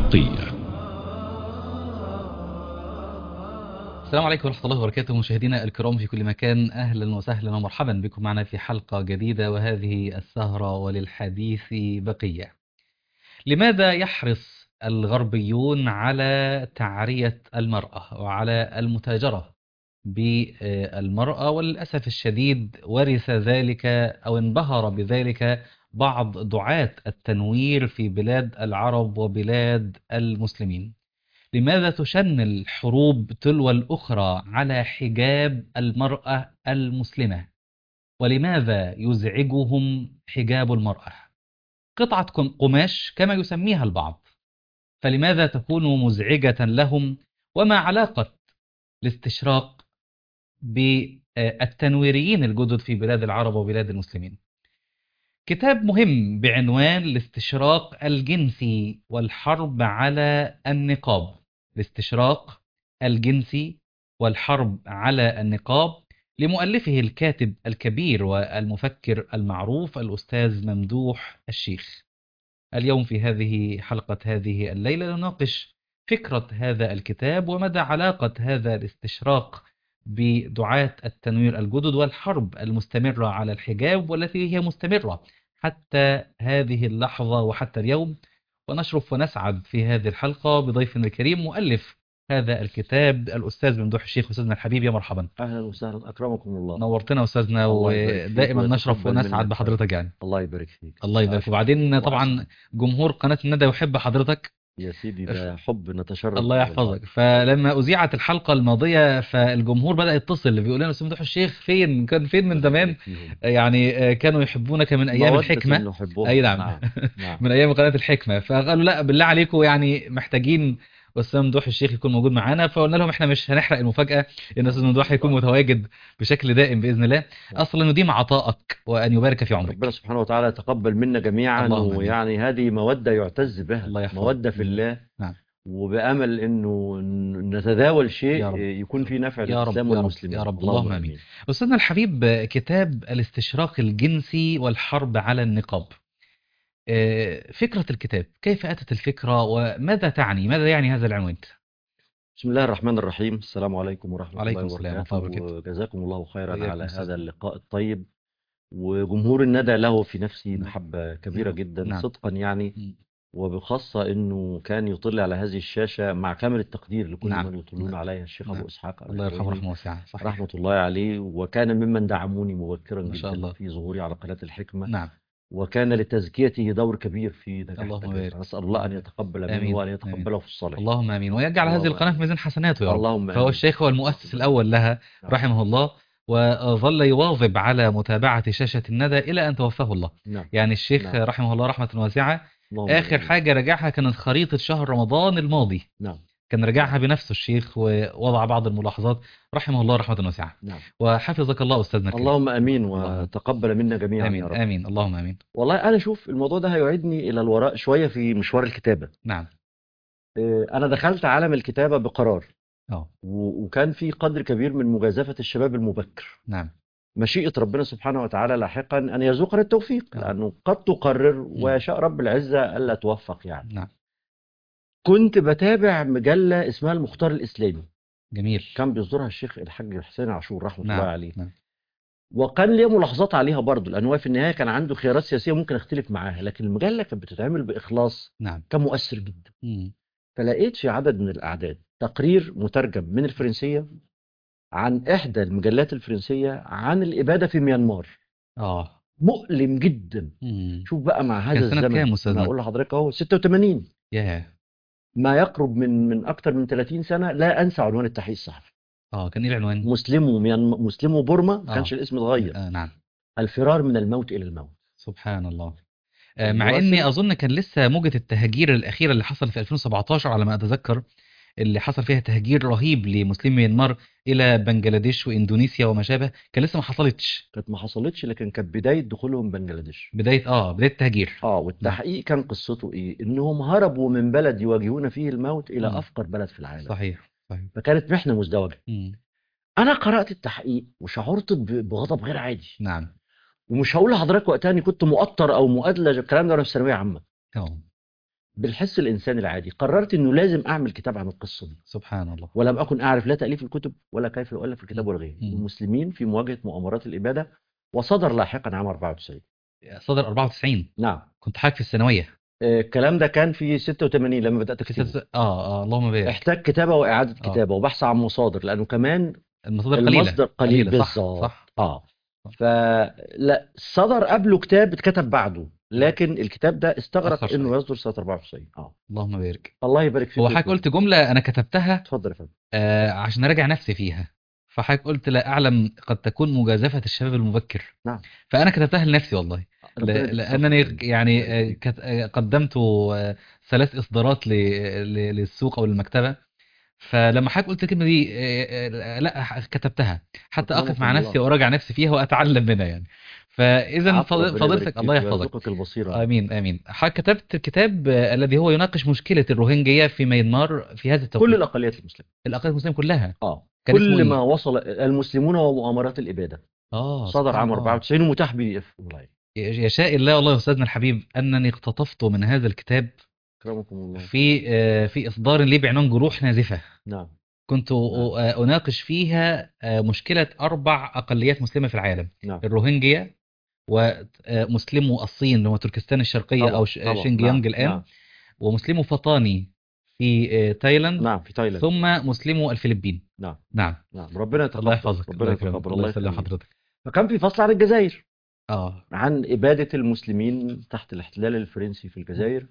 الحقية السلام عليكم ورحمة الله وبركاته مشاهدينا الكرام في كل مكان أهلا وسهلا ومرحبا بكم معنا في حلقة جديدة وهذه السهرة وللحديث بقية لماذا يحرص الغربيون على تعرية المرأة وعلى المتاجرة بالمرأة وللأسف الشديد ورث ذلك أو انبهر بذلك بعض دعاة التنوير في بلاد العرب وبلاد المسلمين لماذا تشن الحروب تلو الأخرى على حجاب المرأة المسلمة ولماذا يزعجهم حجاب المرأة قطعة قماش كما يسميها البعض فلماذا تكون مزعجة لهم وما علاقة الاستشراق بالتنويريين الجدد في بلاد العرب وبلاد المسلمين كتاب مهم بعنوان الاستشراق الجنسي والحرب على النقاب الاستشراق الجنسي والحرب على النقاب لمؤلفه الكاتب الكبير والمفكر المعروف الأستاذ ممدوح الشيخ اليوم في هذه حلقة هذه الليلة نناقش فكرة هذا الكتاب ومدى علاقة هذا الاستشراق بدعاة التنوير الجدد والحرب المستمرة على الحجاب والتي هي مستمرة حتى هذه اللحظة وحتى اليوم ونشرف ونسعد في هذه الحلقة بضيفنا الكريم مؤلف هذا الكتاب الأستاذ ممدوح الشيخ أستاذنا الحبيب يا مرحبا اهلا وسهلا اكرمكم الله نورتنا أستاذنا الله يبارك فيك ودائما نشرف ويتقبل ونسعد منك. بحضرتك يعني الله يبارك فيك الله يبارك فيك أشكر. وبعدين الله طبعا يسلمك. جمهور قناة الندى يحب حضرتك يا سيدي ده حب نتشرف الله به يحفظك فلما أذيعت الحلقة الماضية فالجمهور بدأ يتصل بيقول لنا أستاذ ممدوح الشيخ فين كان فين من زمان فيهم. يعني آه، كانوا يحبونك من أيام مودة الحكمة نحبهم. أي نعم. نعم. نعم. من ايام قناه الحكمه فقالوا لا بالله عليكم يعني محتاجين استاذ ممدوح الشيخ يكون موجود معانا فقلنا لهم احنا مش هنحرق المفاجاه ان استاذ ممدوح هيكون متواجد بشكل دائم باذن الله اصلا يديم عطائك وان يبارك في عمرك ربنا سبحانه وتعالى يتقبل منا جميعا اللهم آمين. ويعني هذه مودة يعتز بها الله يحفظك. مودة في الله نعم. وبأمل انه نتداول شيء يا رب. يكون فيه نفع يا رب، للإسلام يا رب، والمسلمين يا رب، اللهم آمين. استاذنا الحبيب كتاب الاستشراق الجنسي والحرب على النقاب آه، فكره الكتاب كيف اتت الفكره وماذا تعني ماذا يعني هذا العنوان بسم الله الرحمن الرحيم السلام عليكم ورحمة وعليكم الله السلام وبركاته ورحمة الله وبركاته. وجزاكم الله خيرا وإياكم على أستاذ. هذا اللقاء الطيب وجمهور الندى له في نفسي نعم. محبة كبيرة جدا نعم. صدقا يعني مم. وبخاصة انه كان يطل على هذه الشاشة مع كامل التقدير لكل نعم. من يطلون نعم. عليها الشيخ نعم. ابو اسحاق الله يرحمه الحويني رحمه واسعه صحيح رحمة الله عليه وكان ممن دعموني مبكرا ما شاء جدا الله. في ظهوري على قناة الحكمة نعم وكان لتزكيته دور كبير في نجاح اللهم التجربة. بارك. نسأل الله ان يتقبل آمين. منه وان آمين. يتقبله في الصالح اللهم امين ويجعل هذه اللهم القناه في ميزان حسناته يا رب اللهم فهو آمين. الشيخ هو المؤسس الاول لها نعم. رحمه الله وظل يواظب على متابعه شاشه الندى الى ان توفاه الله نعم يعني الشيخ نعم. رحمه الله رحمه واسعه اللهم اخر آمين. حاجه راجعها كانت خريطه شهر رمضان الماضي نعم كان راجعها بنفسه الشيخ ووضع بعض الملاحظات رحمه الله رحمه واسعه نعم وحفظك الله استاذنا الكريم اللهم امين اللهم. وتقبل منا جميعا امين يا رب امين اللهم امين والله انا اشوف الموضوع ده هيعيدني الى الوراء شويه في مشوار الكتابه نعم إيه، انا دخلت عالم الكتابه بقرار اه و- وكان في قدر كبير من مجازفه الشباب المبكر نعم مشيئه ربنا سبحانه وتعالى لاحقا ان يرزقنا التوفيق آه. لانه قد تقرر ويشاء رب العزه الا توفق يعني نعم كنت بتابع مجله اسمها المختار الاسلامي جميل كان بيصدرها الشيخ الحاج حسين عاشور رحمه نعم الله عليه نعم وكان ليه ملاحظات عليها برضه لان هو في النهايه كان عنده خيارات سياسيه ممكن اختلف معاها لكن المجله كانت بتتعمل باخلاص نعم كان مؤثر جدا مم. فلقيت في عدد من الاعداد تقرير مترجم من الفرنسيه عن احدى المجلات الفرنسيه عن الاباده في ميانمار اه مؤلم جدا مم. شوف بقى مع هذا كان سنة الزمن كام أستاذنا؟ انا اقول لحضرتك اهو 86 ياه ما يقرب من من اكثر من 30 سنه لا انسى عنوان التحقيق الصحفي اه كان ايه العنوان؟ مسلمو ميان مسلمو بورما ما آه. كانش الاسم اتغير آه نعم الفرار من الموت الى الموت سبحان الله آه مع المراسل- اني اظن كان لسه موجة التهجير الاخيرة اللي حصل في 2017 على ما اتذكر اللي حصل فيها تهجير رهيب لمسلمي ميانمار الى بنجلاديش واندونيسيا وما شابه كان لسه ما حصلتش كانت ما حصلتش لكن كانت بدايه دخولهم بنجلاديش بداية اه بداية التهجير اه والتحقيق كان قصته ايه انهم هربوا من بلد يواجهون فيه الموت الى مم. افقر بلد في العالم صحيح صحيح فكانت محنه مزدوجه مم. انا قرات التحقيق وشعرت ب- بغضب غير عادي نعم ومش هقول لحضرتك وقتها اني كنت مؤطر او مؤدلج الكلام ده وانا في ثانويه عامه اه بالحس الانساني العادي قررت انه لازم اعمل كتاب عن القصه دي سبحان الله ولم اكن اعرف لا تاليف الكتب ولا كيف يؤلف الكتاب ولا غيره مم. المسلمين في مواجهه مؤامرات الاباده وصدر لاحقا عام 94 صدر 94 نعم كنت حاجة في الثانوية آه، الكلام ده كان في 86 لما بدات في اكتبه ست... اه اه اللهم بارك احتاج كتابه واعاده آه. كتابه وبحث عن مصادر لانه كمان المصادر قليلة المصدر قليل قليلة، صح، بالظبط صح. اه فلا صدر قبله كتاب اتكتب بعده لكن الكتاب ده استغرق أخر شوية. انه يصدر سنه 94 اه اللهم بارك الله يبارك فيك هو يا حضرتك فندم. قلت جملة أنا كتبتها اتفضل يا فندم آه عشان أراجع نفسي فيها فحضرتك قلت لا أعلم قد تكون مجازفة الشباب المبكر نعم. فأنا كتبتها لنفسي والله ل- ربنا يديك لأنني الصحة. يعني آه، كت- آه، قدمت آه، ثلاث إصدارات ل- ل- للسوق أو للمكتبة فلما حضرتك قلت الكلمة دي آه، آه، لا كتبتها حتى أكرمكم أقف مع الله. نفسي وأراجع نفسي فيها وأتعلم منها يعني فإذا عفو، فضل- ربنا فضيلتك يبارك الله فيك يحفظك ويرزقك البصيره امين امين حضرتك كتبت الكتاب آه، الذي هو يناقش مشكله الروهينجيا في ميانمار في هذا التوقيت كل الاقليات المسلمه الاقليات المسلمه كلها اه كان اسمه كل إيه؟ ما وصل المسلمون ومؤامرات الاباده اه صدر سبحان عام الله. 94 ومتاح بي دي اف اونلاين يشاء الله والله يا استاذنا الحبيب انني اقتطفت من هذا الكتاب اكرمكم الله في آه، في اصدار لي بعنوان جروح نازفه نعم كنت آه، اناقش فيها آه، مشكله اربع اقليات مسلمه في العالم نعم الروهينجيا ومسلمو الصين اللي هو تركستان الشرقيه طبعا، او ش- طبعا، شينجيانج نعم، الان نعم, ومسلمو فطاني في آه، تايلاند نعم في تايلاند ثم مسلمو الفلبين نعم نعم نعم ربنا يتقبل الله يحفظك ربنا يكرمك يتقبل الله يسلم يخليك. حضرتك فكان في فصل عن الجزائر اه عن إبادة المسلمين تحت الاحتلال الفرنسي في الجزائر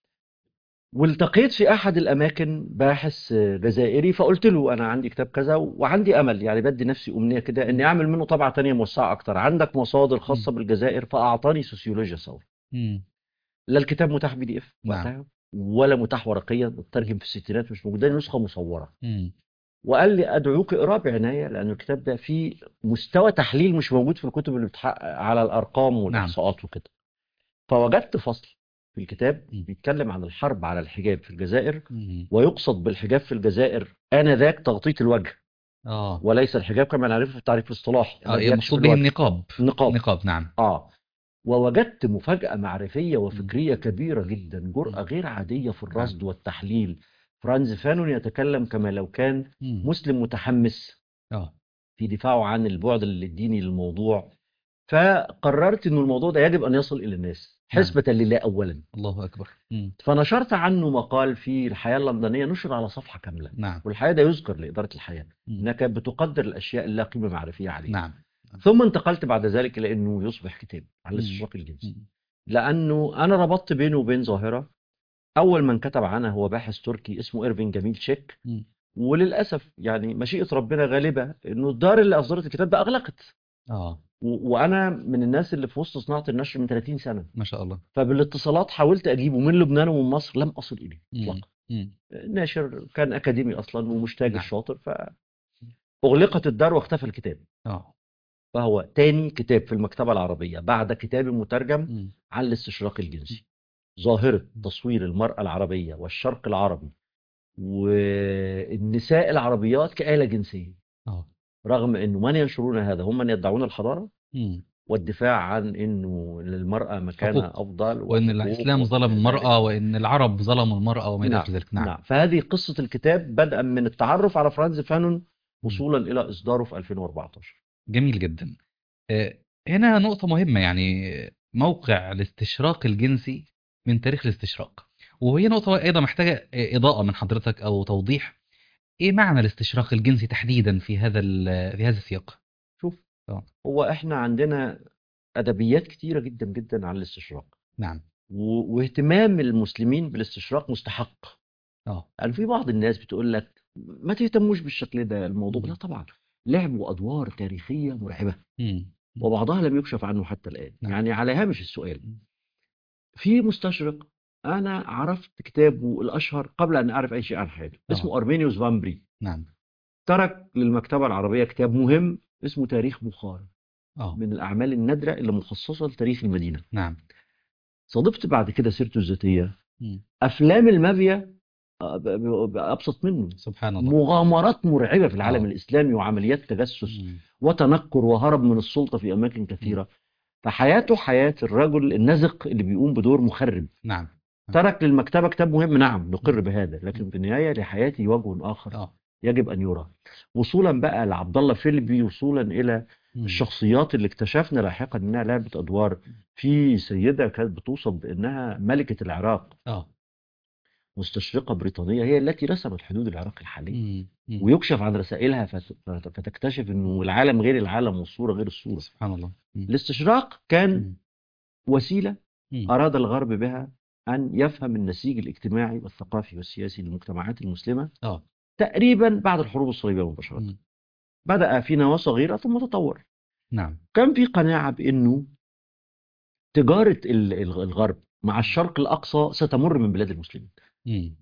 والتقيت في أحد الأماكن باحث جزائري فقلت له أنا عندي كتاب كذا وعندي أمل يعني بدي نفسي أمنية كده إني أعمل منه طبعة تانية موسعة أكتر عندك مصادر خاصة بالجزائر فأعطاني سوسيولوجيا ثورة مم. لا الكتاب متاح بي دي إف نعم. وقتها ولا متاح ورقيا اترجم في الستينات مش موجود ده نسخة مصورة مم. وقال لي ادعوك اقراه بعنايه لان الكتاب ده فيه مستوى تحليل مش موجود في الكتب اللي بتحقق على الارقام والاحصاءات وكده فوجدت فصل في الكتاب م. بيتكلم عن الحرب على الحجاب في الجزائر مم. ويقصد بالحجاب في الجزائر انذاك تغطيه الوجه اه وليس الحجاب كما نعرفه في التعريف الاصطلاحي اه الذي يكشف المقصود به الوجه. النقاب النقاب نقاب نعم اه ووجدت مفاجأة معرفية وفكرية كبيرة جدا جرأة م. غير عادية في الرصد والتحليل فرانز فانون يتكلم كما لو كان مم. مسلم متحمس اه في دفاعه عن البعد الديني للموضوع فقررت أن الموضوع ده يجب أن يصل إلى الناس نعم. حسبة لله أولا الله اكبر مم. فنشرت عنه مقال في الحياة اللندنية نشر على صفحة كاملة نعم والحياة ده يذكر لإدارة الحياة مم. إنها كانت بتقدر الأشياء اللي لا قيمة معرفية عليها نعم ثم انتقلت بعد ذلك إلى أنه يصبح كتاب عن مم. الاستشراق الجنسي مم. لأنه أنا ربطت بينه وبين ظاهرة أول من كتب عنها هو باحث تركي اسمه إيرفين جميل شيك مم. وللأسف يعني مشيئة ربنا غالبة إنه الدار اللي أصدرت الكتاب ده أغلقت اه و- وانا من الناس اللي في وسط صناعه النشر من 30 سنه ما شاء الله فبالاتصالات حاولت اجيبه من لبنان ومن مصر لم اصل اليه مم. اطلاقا مم. ناشر كان اكاديمي اصلا ومش تاجر نعم. شاطر ف اغلقت الدار واختفى الكتاب اه فهو تاني كتاب في المكتبه العربيه بعد كتاب مترجم مم. عن الاستشراق الجنسي ظاهره تصوير المراه العربيه والشرق العربي والنساء العربيات كآلة جنسية اه رغم انه من ينشرون هذا هم من يدعون الحضاره مم. والدفاع عن انه للمراه مكانها حقوق. افضل وان وحقوق الاسلام ظلم وغير المراه ذلك. وان العرب ظلموا المراه وما الى نعم ذلك نعم نعم فهذه قصه الكتاب بدءا من التعرف على فرانز فانون وصولا الى اصداره في 2014 جميل جدا آه، هنا نقطة مهمة يعني موقع الاستشراق الجنسي من تاريخ الاستشراق وهي نقطة أيضا محتاجة آه، إضاءة من حضرتك أو توضيح إيه معنى الاستشراق الجنسي تحديدا في هذا ال- في هذا السياق؟ شوف آه. هو احنا عندنا ادبيات كتيره جدا جدا عن الاستشراق نعم و- واهتمام المسلمين بالاستشراق مستحق اه يعني في بعض الناس بتقول لك ما تهتموش بالشكل ده الموضوع مم. لا طبعا لعبوا ادوار تاريخيه مرعبه مم. وبعضها لم يكشف عنه حتى الآن نعم. يعني على هامش السؤال مم. في مستشرق أنا عرفت كتابه الأشهر قبل أن أعرف أي شيء عن حياته آه. اسمه أرمينيوس فامبري نعم ترك للمكتبة العربية كتاب مهم اسمه تاريخ بخارى اه من الأعمال النادرة اللي مخصصة لتاريخ المدينة نعم صادفت بعد كده سيرته الذاتية مم. أفلام المافيا آه، ب- ب- ب- أبسط منه سبحان الله مغامرات مرعبة في العالم آه. الإسلامي وعمليات تجسس مم. وتنكر وهرب من السلطة في أماكن كثيرة فحياته حياة الرجل النزق اللي بيقوم بدور مخرب نعم ترك للمكتبة كتاب مهم نعم نقر بهذا لكن في النهاية لحياته وجه آخر اه يجب أن يرى وصولا بقى لعبد الله فيلبي وصولا إلى مم. الشخصيات اللي اكتشفنا لاحقا انها لعبت ادوار في سيده كانت بتوصف بانها ملكه العراق اه مستشرقه بريطانيه هي التي رسمت حدود العراق الحاليه مم. مم. ويكشف عن رسائلها فت- فت- فتكتشف انه العالم غير العالم والصوره غير الصوره سبحان الله مم. الاستشراق كان مم. وسيله مم. اراد الغرب بها ان يفهم النسيج الاجتماعي والثقافي والسياسي للمجتمعات المسلمه اه تقريبا بعد الحروب الصليبيه مباشره مم. بدا في نواه صغيره ثم تطور نعم كان في قناعة بأنه تجارة ال- ال- الغرب مع الشرق الأقصى ستمر من بلاد المسلمين مم.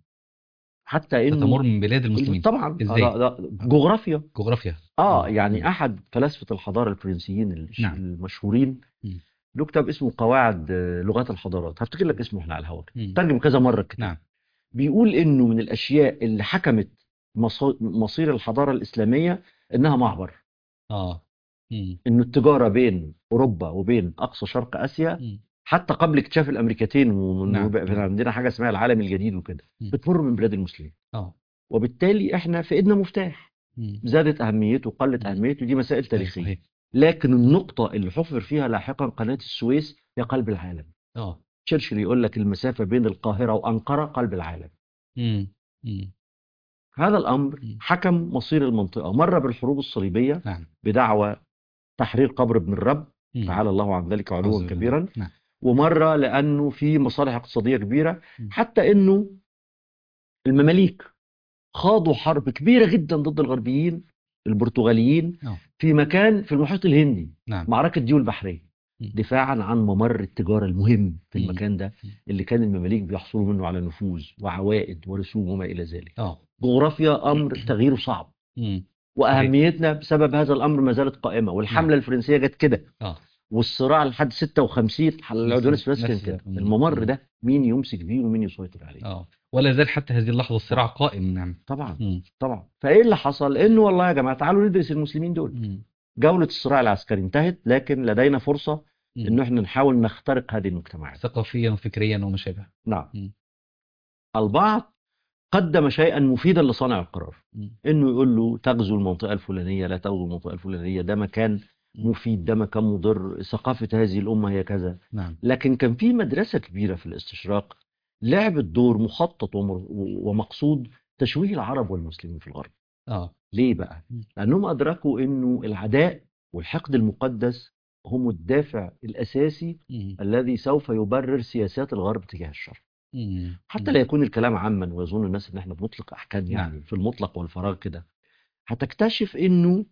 حتى إنه ستمر من بلاد المسلمين طبعا إزاي؟ ده- ده جغرافيا جغرافيا اه مم. يعني مم. أحد فلاسفة الحضارة الفرنسيين الش- نعم. المشهورين مم. له كتاب اسمه قواعد آه، لغات الحضارات هفتكر لك اسمه احنا على الهواء مم. ترجم كذا مرة الكتاب نعم بيقول إنه من الأشياء اللي حكمت مصو- مصير الحضارة الإسلامية إنها معبر اه مم. إنه التجارة بين أوروبا وبين أقصى شرق آسيا مم. حتى قبل اكتشاف الامريكتين ومن نعم. وبقى في عندنا حاجه اسمها العالم الجديد وكده م. بتمر من بلاد المسلمين اه وبالتالي احنا في ايدنا مفتاح مم. زادت اهميته قلت م. اهميته دي مسائل تاريخيه صحيح. لكن النقطه اللي حفر فيها لاحقا قناه السويس هي قلب العالم اه تشرشل يقول لك المسافه بين القاهره وانقره قلب العالم مم. مم. هذا الامر م. حكم مصير المنطقه مره بالحروب الصليبيه نعم بدعوى تحرير قبر ابن الرب مم. تعالى الله عن ذلك أعوذ علوا بالله. كبيرا نعم ومره لانه في مصالح اقتصاديه كبيره م. حتى انه المماليك خاضوا حرب كبيره جدا ضد الغربيين البرتغاليين آه. في مكان في المحيط الهندي نعم معركه ديول البحريه م. دفاعا عن ممر التجاره المهم في م. المكان ده م. اللي كان المماليك بيحصلوا منه على نفوذ وعوائد ورسوم وما الى ذلك اه جغرافيا امر تغييره صعب مم. واهميتنا بسبب هذا الامر ما زالت قائمه والحمله نعم. الفرنسيه جت كده اه والصراع لحد 56 حل العدوان نفس- الثلاثي كان نفس كده ده. م. الممر م. ده مين يمسك بيه ومين يسيطر عليه اه ولا زال حتى هذه اللحظة الصراع قائم نعم طبعا مم. طبعا فايه اللي حصل انه والله يا جماعه تعالوا ندرس المسلمين دول مم. جوله الصراع العسكري انتهت لكن لدينا فرصه مم. انه احنا نحاول نخترق هذه المجتمعات ثقافيا وفكريا وما شابه نعم مم. البعض قدم شيئا مفيدا لصانع القرار مم. انه يقول له تغزو المنطقه الفلانيه لا تغزو المنطقه الفلانيه ده مكان مفيد ده مكان مضر ثقافه هذه الامه هي كذا نعم لكن كان في مدرسه كبيره في الاستشراق لعبت دور مخطط ومر- ومقصود تشويه العرب والمسلمين في الغرب اه ليه بقى مم. لانهم ادركوا انه العداء والحقد المقدس هم الدافع الاساسي مم. الذي سوف يبرر سياسات الغرب تجاه الشر مم. حتى لا يكون الكلام عاما ويظن الناس ان احنا بنطلق احكام يعني نعم. في المطلق والفراغ كده هتكتشف انه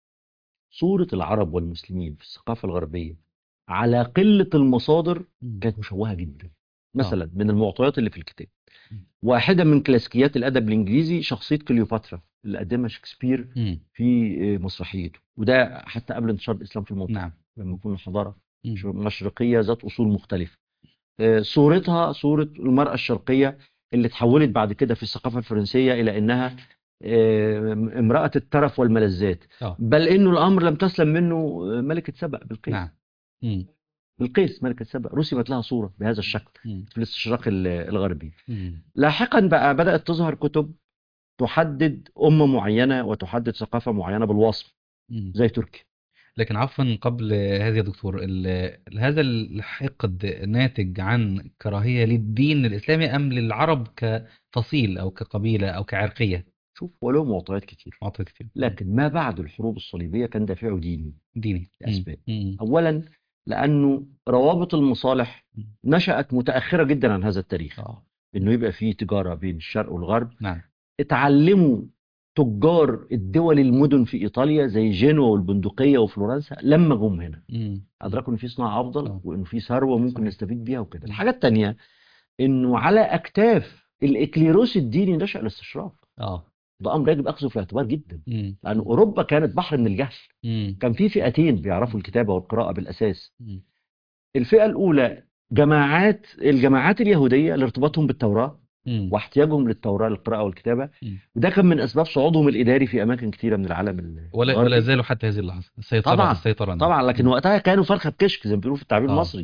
صورة العرب والمسلمين في الثقافة الغربية على قلة المصادر مم. كانت مشوهة جدا مثلا من المعطيات اللي في الكتاب مم. واحدة من كلاسيكيات الأدب الإنجليزي شخصية كليوباترا اللي قدمها شكسبير مم. في مسرحيته وده حتى قبل انتشار الإسلام في المنطقة نعم لما يكون الحضارة مم. مشرقية ذات أصول مختلفة آه، صورتها صورة المرأة الشرقية اللي تحولت بعد كده في الثقافة الفرنسية إلى إنها آه، امرأة الترف والملذات اه بل إنه الأمر لم تسلم منه آه، ملكة سبأ بالقيس نعم مم. بالقيس ملكة سبأ رسمت لها صورة بهذا الشكل مم. في الاستشراق ال- الغربي مم. لاحقا بقى بدأت تظهر كتب تحدد أمة معينة وتحدد ثقافة معينة بالوصف مم. زي تركيا لكن عفوا قبل هذا يا دكتور ال- هذا الحقد ناتج عن كراهية للدين الإسلامي أم للعرب كفصيل أو كقبيلة أو كعرقية شوف ولو معطيات كتير معطيات كتير لكن ما بعد الحروب الصليبية كان دافعه ديني ديني لأسباب. مم. أولا لأنه روابط المصالح مم. نشأت متأخرة جدا عن هذا التاريخ اه إنه يبقى فيه تجارة بين الشرق والغرب نعم اتعلموا تجار الدول المدن في إيطاليا زي جنوة والبندقية وفلورنسا لما جم هنا مم. أدركوا إن في صناعة أفضل آه. وإنه في ثروة ممكن صحيح. نستفيد بيها وكده مم. الحاجة التانية إنه على أكتاف الإكليروس الديني نشأ الاستشراق اه ده أمر يجب أخذه في الاعتبار جدا مم. لأن أوروبا كانت بحر من الجهل مم. كان في فئتين بيعرفوا الكتابة والقراءة بالأساس مم. الفئة الأولى جماعات الجماعات اليهودية لارتباطهم بالتوراة مم. واحتياجهم للتوراة للقراءة والكتابة مم. وده كان من أسباب صعودهم الإداري في أماكن كثيرة من العالم ال- ولا الغربي. ولا زالوا حتى هذه اللحظة السيطرة طبعاً، السيطرة نعم. طبعا لكن مم. وقتها كانوا فرخة بكشك زي ما بيقولوا في التعبير آه، المصري اه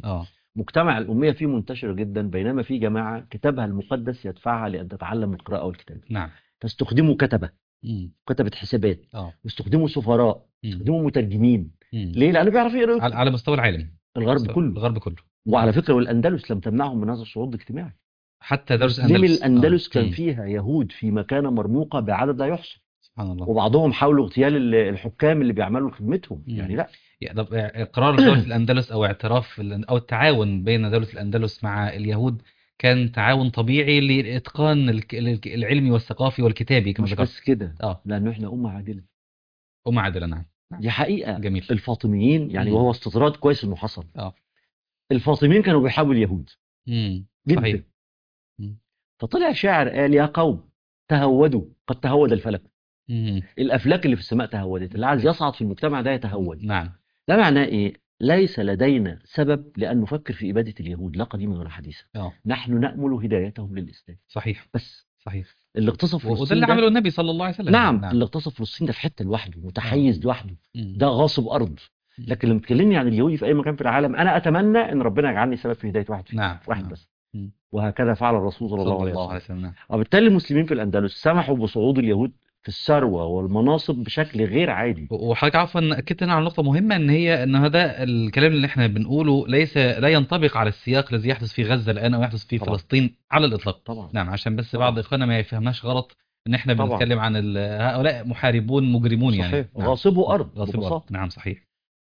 مجتمع الأمية فيه منتشر جدا بينما في جماعة كتابها المقدس يدفعها لأن تتعلم القراءة والكتابة نعم فاستخدموا كتبة مم. كتبة حسابات اه واستخدموا سفراء مم. استخدموا مترجمين مم. ليه؟ لأنه بيعرف يقرا على على مستوى العالم الغرب كله الغرب كله وعلى فكرة والأندلس لم تمنعهم من هذا الصعود الاجتماعي حتى درس مسلمي الاندلس الأندلس آه. كان مم. فيها يهود في مكانة مرموقة بعدد لا يحصى سبحان الله وبعضهم حاولوا اغتيال ال- الحكام اللي بيعملوا خدمتهم مم. يعني لا يعني طب اقرار دولة الاندلس او اعتراف ال- او التعاون بين دولة الاندلس مع اليهود كان تعاون طبيعي لاتقان الك- الك- العلمي والثقافي والكتابي كما مش ذكرت بس كده اه لأنه احنا أمة عادلة أم عادلة نعم دي حقيقة جميل الفاطميين يعني مم. وهو استطراد كويس إنه حصل اه الفاطميين كانوا بيحابوا اليهود امم جدا صحيح مم. فطلع شاعر قال يا قوم تهودوا قد تهود الفلك مم. الافلاك اللي في السماء تهودت اللي عايز يصعد في المجتمع ده يتهود نعم ده معناه ايه ليس لدينا سبب لان نفكر في اباده اليهود لا قديما ولا حديثا اه نحن نامل هدايتهم للاسلام صحيح بس صحيح اللي اغتصب و- وده فلسطين اللي ده عمله النبي صلى الله عليه وسلم نعم نعم اللي اغتصب فلسطين ده في حته لوحده متحيز لوحده مم. ده غاصب ارض مم. لكن لما تكلمني عن اليهودي في اي مكان في العالم انا اتمنى ان ربنا يجعلني سبب في هدايه واحد فيهم نعم واحد نعم. بس مم. وهكذا فعل الرسول صلى الله صلى عليه الله وسلم عليه وسلم نعم. وبالتالي المسلمين في الأندلس سمحوا بصعود اليهود في الثروة والمناصب بشكل غير عادي وحضرتك عفوا اكدت هنا على نقطه مهمه ان هي ان هذا الكلام اللي احنا بنقوله ليس لا ينطبق على السياق الذي يحدث في غزه الان او يحدث في طبعا. فلسطين على الاطلاق طبعا نعم عشان بس طبعا. بعض اخواننا ما يفهمناش غلط ان احنا طبعا. بنتكلم عن ال- هؤلاء محاربون مجرمون يعني صحيح نعم. غاصبوا أرض غاصبوا ببساطة أرض. نعم صحيح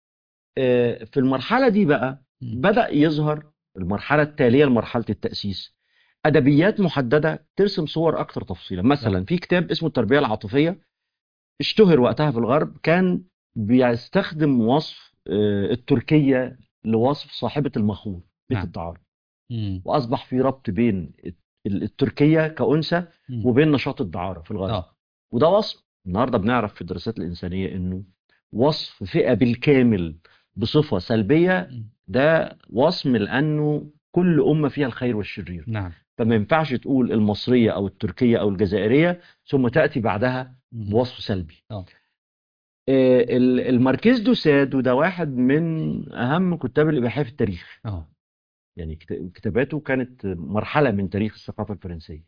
آه، في المرحلة دي بقى مم. بدأ يظهر المرحلة التالية لمرحلة التأسيس أدبيات محددة ترسم صور أكثر تفصيلا مثلا في كتاب اسمه التربية العاطفية اشتهر وقتها في الغرب كان بيستخدم وصف آه، التركية لوصف صاحبة المخور بيت نعم. الدعارة مم. وأصبح في ربط بين ال- التركية كأنثى مم. وبين نشاط الدعارة في الغرب اه وده وصف النهارده بنعرف في الدراسات الإنسانية إنه وصف فئة بالكامل بصفة سلبية مم. ده وصم لأنه كل أمة فيها الخير والشرير نعم فما ينفعش تقول المصرية أو التركية أو الجزائرية ثم تأتي بعدها مم. بوصف سلبي اه آه، ال- الماركيز دو ساد وده واحد من أهم كتاب الإباحية في التاريخ اه يعني كت- كتاباته كانت مرحلة من تاريخ الثقافة الفرنسية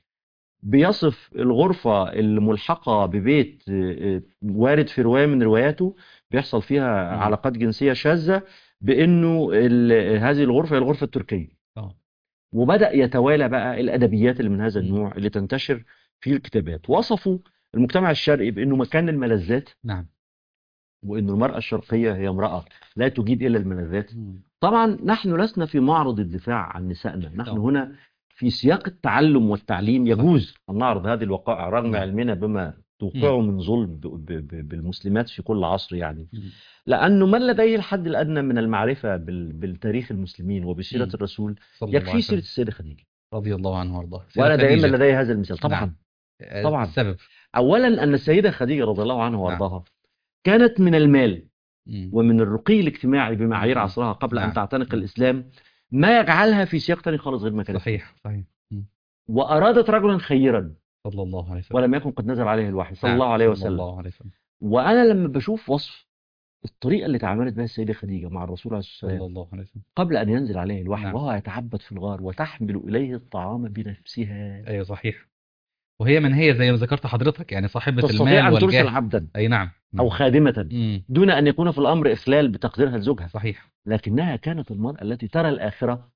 بيصف الغرفة الملحقة ببيت آه، آه، وارد في رواية من رواياته بيحصل فيها مم. علاقات جنسية شاذة بأنه ال- هذه الغرفة هي الغرفة التركية اه وبدأ يتوالى بقى الأدبيات اللي من هذا مم. النوع اللي تنتشر في الكتابات وصفوا المجتمع الشرقي بأنه مكان الملذات نعم وأن المرأة الشرقية هي امرأة لا تجيد إلا الملذات مم. طبعا نحن لسنا في معرض الدفاع عن نسائنا نحن طبعا. هنا في سياق التعلم والتعليم يجوز أن نعرض هذه الوقائع رغم نعم. علمنا بما توقعه من ظلم ب- ب- ب- بالمسلمات في كل عصر يعني مم. لأنه من لديه الحد الأدنى من المعرفة بال- بالتاريخ المسلمين وبسيرة مم. الرسول صلى الله عليه يكفي سيرة وسلم السيدة خديجة رضي الله عنه وارضاه سيدة وأنا دائما خديجة. لدي هذا المثال طبعا نعم. آه، طبعا. السبب أولا أن السيدة خديجة رضي الله عنها نعم. وأرضاها كانت من المال مم. ومن الرقي الاجتماعي بمعايير مم. عصرها قبل نعم. أن تعتنق الإسلام ما يجعلها في سياق تاني خالص غير ما كانت فيه. صحيح صحيح مم. وأرادت رجلا خيرا صلى الله عليه وسلم ولم يكن قد نزل عليه الوحي صلى نعم. الله عليه صلى وسلم الله عليه وسلم وأنا لما بشوف وصف الطريقة اللي تعاملت بها السيدة خديجة مع الرسول عليه الصلاة صلى والسلام الله عليه وسلم قبل أن ينزل عليه الوحي نعم. وهو يتعبد في الغار وتحمل إليه الطعام بنفسها ايوه صحيح وهي من هي زي ما ذكرت حضرتك يعني صاحبة تستطيع المال أن ترسل والجاه عبدا اي نعم أو خادمة مم. دون أن يكون في الأمر إخلال بتقديرها لزوجها صحيح لكنها كانت المرأة التي ترى الآخرة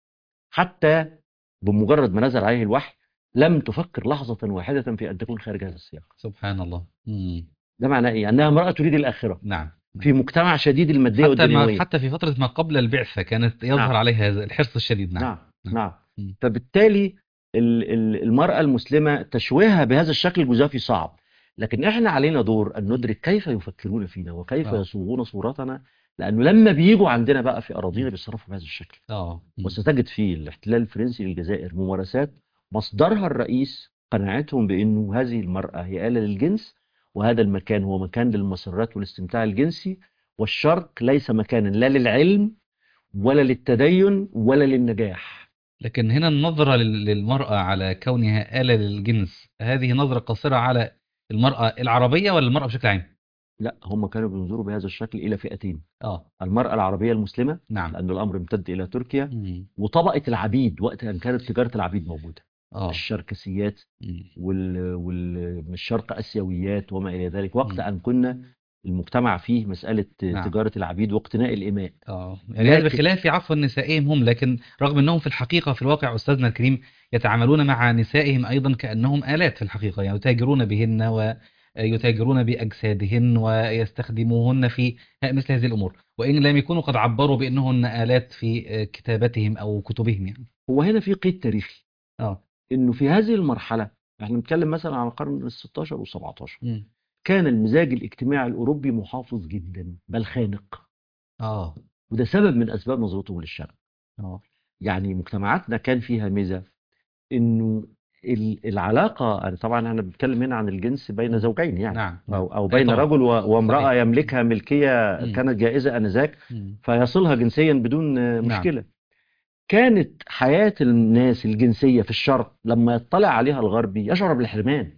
حتى بمجرد ما نزل عليه الوحي لم تفكر لحظة واحدة في أن تكون خارج هذا السياق سبحان الله مم. ده معناه إيه؟ أنها امرأة تريد الآخرة نعم في مجتمع شديد المادية حتى ما والدنيوية حتى في فترة ما قبل البعثة كانت يظهر نعم. عليها هذا الحرص الشديد نعم نعم نعم. نعم مم. فبالتالي ال- ال- المرأة المسلمة تشويهها بهذا الشكل الجزافي صعب لكن احنا علينا دور أن ندرك كيف يفكرون فينا وكيف آه. يصوغون صورتنا لأنه لما بيجوا عندنا بقى في أراضينا بيتصرفوا بهذا الشكل اه مم. وستجد في الاحتلال الفرنسي للجزائر ممارسات مصدرها الرئيس قناعتهم بأنه هذه المرأة هي آلة للجنس وهذا المكان هو مكان للمسرات والاستمتاع الجنسي والشرق ليس مكانا لا للعلم ولا للتدين ولا للنجاح لكن هنا النظرة لل- للمرأة على كونها آلة للجنس هذه نظرة قاصرة على المرأة العربية ولا المرأة بشكل عام؟ لا هم كانوا بينظروا بهذا الشكل الى فئتين اه المراه العربيه المسلمه نعم لان الامر امتد الى تركيا مم. وطبقه العبيد وقت ان كانت تجاره العبيد موجوده اه الشركسيات مم. وال وال من الشرق اسيويات وما الى ذلك وقت مم. ان كنا المجتمع فيه مساله نعم. تجاره العبيد واقتناء الاماء اه يعني هذا لكن- بخلاف عفوا نسائهم هم لكن رغم انهم في الحقيقه في الواقع استاذنا الكريم يتعاملون مع نسائهم ايضا كانهم الات في الحقيقه يعني يتاجرون بهن ويتاجرون باجسادهن ويستخدموهن في مثل هذه الامور وان لم يكونوا قد عبروا بانهن الات في كتابتهم او كتبهم يعني هو هنا في قيد تاريخي اه انه في هذه المرحله احنا بنتكلم مثلا على القرن ال 16 وال 17 مم. كان المزاج الاجتماعي الاوروبي محافظ جدا بل خانق اه وده سبب من اسباب نظرتهم للشرق اه يعني مجتمعاتنا كان فيها ميزه انه ال- العلاقه يعني طبعا احنا بنتكلم هنا عن الجنس بين زوجين يعني نعم او او أي بين طبعا. رجل و- وامراه صحيح. يملكها ملكيه مم. كانت جائزه انذاك مم. فيصلها جنسيا بدون آه، نعم. مشكله كانت حياه الناس الجنسيه في الشرق لما يطلع عليها الغربي يشعر بالحرمان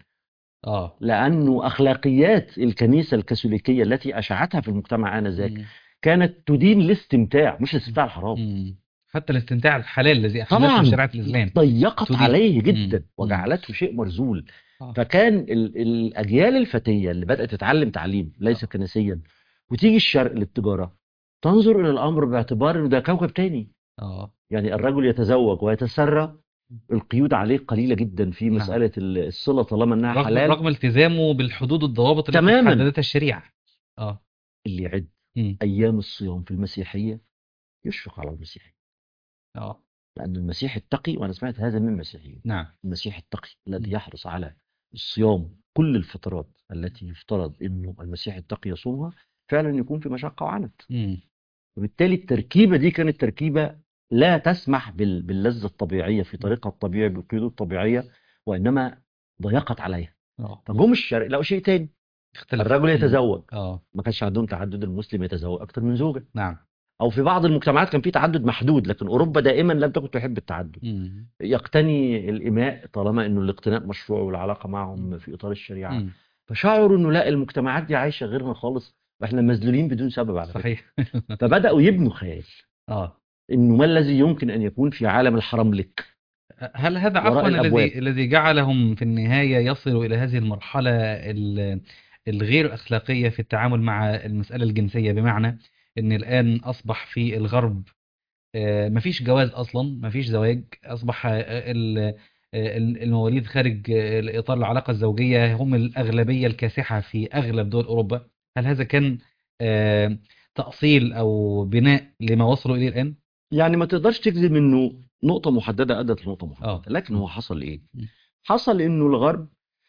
اه لانه اخلاقيات الكنيسه الكاثوليكيه التي اشعتها في المجتمع انذاك مم. كانت تدين الاستمتاع مش الاستمتاع الحرام مم. حتى الاستمتاع الحلال الذي طبعا احلته شريعه الاسلام ضيقت تدين. عليه جدا مم. وجعلته شيء مرذول آه. فكان ال- الاجيال الفتيه اللي بدات تتعلم تعليم ليس آه. كنسيا وتيجي الشرق للتجاره تنظر الى الامر باعتبار انه ده كوكب تاني اه يعني الرجل يتزوج ويتسرى القيود عليه قليله جدا في نعم. مساله ال- الصله طالما انها رغم حلال رغم التزامه بالحدود والضوابط التي تماماً. حددتها الشريعه اه اللي يعد مم. ايام الصيام في المسيحيه يشفق على المسيحي اه لان المسيح التقي وانا سمعت هذا من المسيحيين نعم المسيح التقي الذي م. يحرص على الصيام كل الفترات التي يفترض انه المسيح التقي يصومها فعلا يكون في مشقه وعنت مم. وبالتالي التركيبه دي كانت تركيبه لا تسمح بال- باللذه الطبيعيه في طريقها الطبيعي بالقيود الطبيعيه وانما ضيقت عليها اه فجم الشرق لقوا شيء تاني اختلف الرجل مم. يتزوج اه ما كانش عندهم تعدد المسلم يتزوج اكتر من زوجه نعم او في بعض المجتمعات كان في تعدد محدود لكن اوروبا دائما لم تكن تحب التعدد مم. يقتني الاماء طالما انه الاقتناء مشروع والعلاقه معهم في اطار الشريعه مم. فشعروا انه لا المجتمعات دي عايشه غيرنا خالص واحنا مذلولين بدون سبب على فكره صحيح فبداوا يبنوا خيال اه انه ما الذي يمكن ان يكون في عالم الحرام لك هل هذا وراء عفوا الأبواب. الذي الذي جعلهم في النهاية يصلوا إلى هذه المرحلة ال- الغير أخلاقية في التعامل مع المسألة الجنسية بمعنى أن الآن أصبح في الغرب آه، مفيش جواز أصلا مفيش زواج أصبح آه، ال- آه، المواليد خارج آه، إطار العلاقة الزوجية هم الأغلبية الكاسحة في أغلب دول أوروبا هل هذا كان آه، تأصيل أو بناء لما وصلوا إليه الآن؟ يعني ما تقدرش تجزم انه نقطه محدده ادت لنقطه محدده آه. لكن هو حصل ايه م. حصل انه الغرب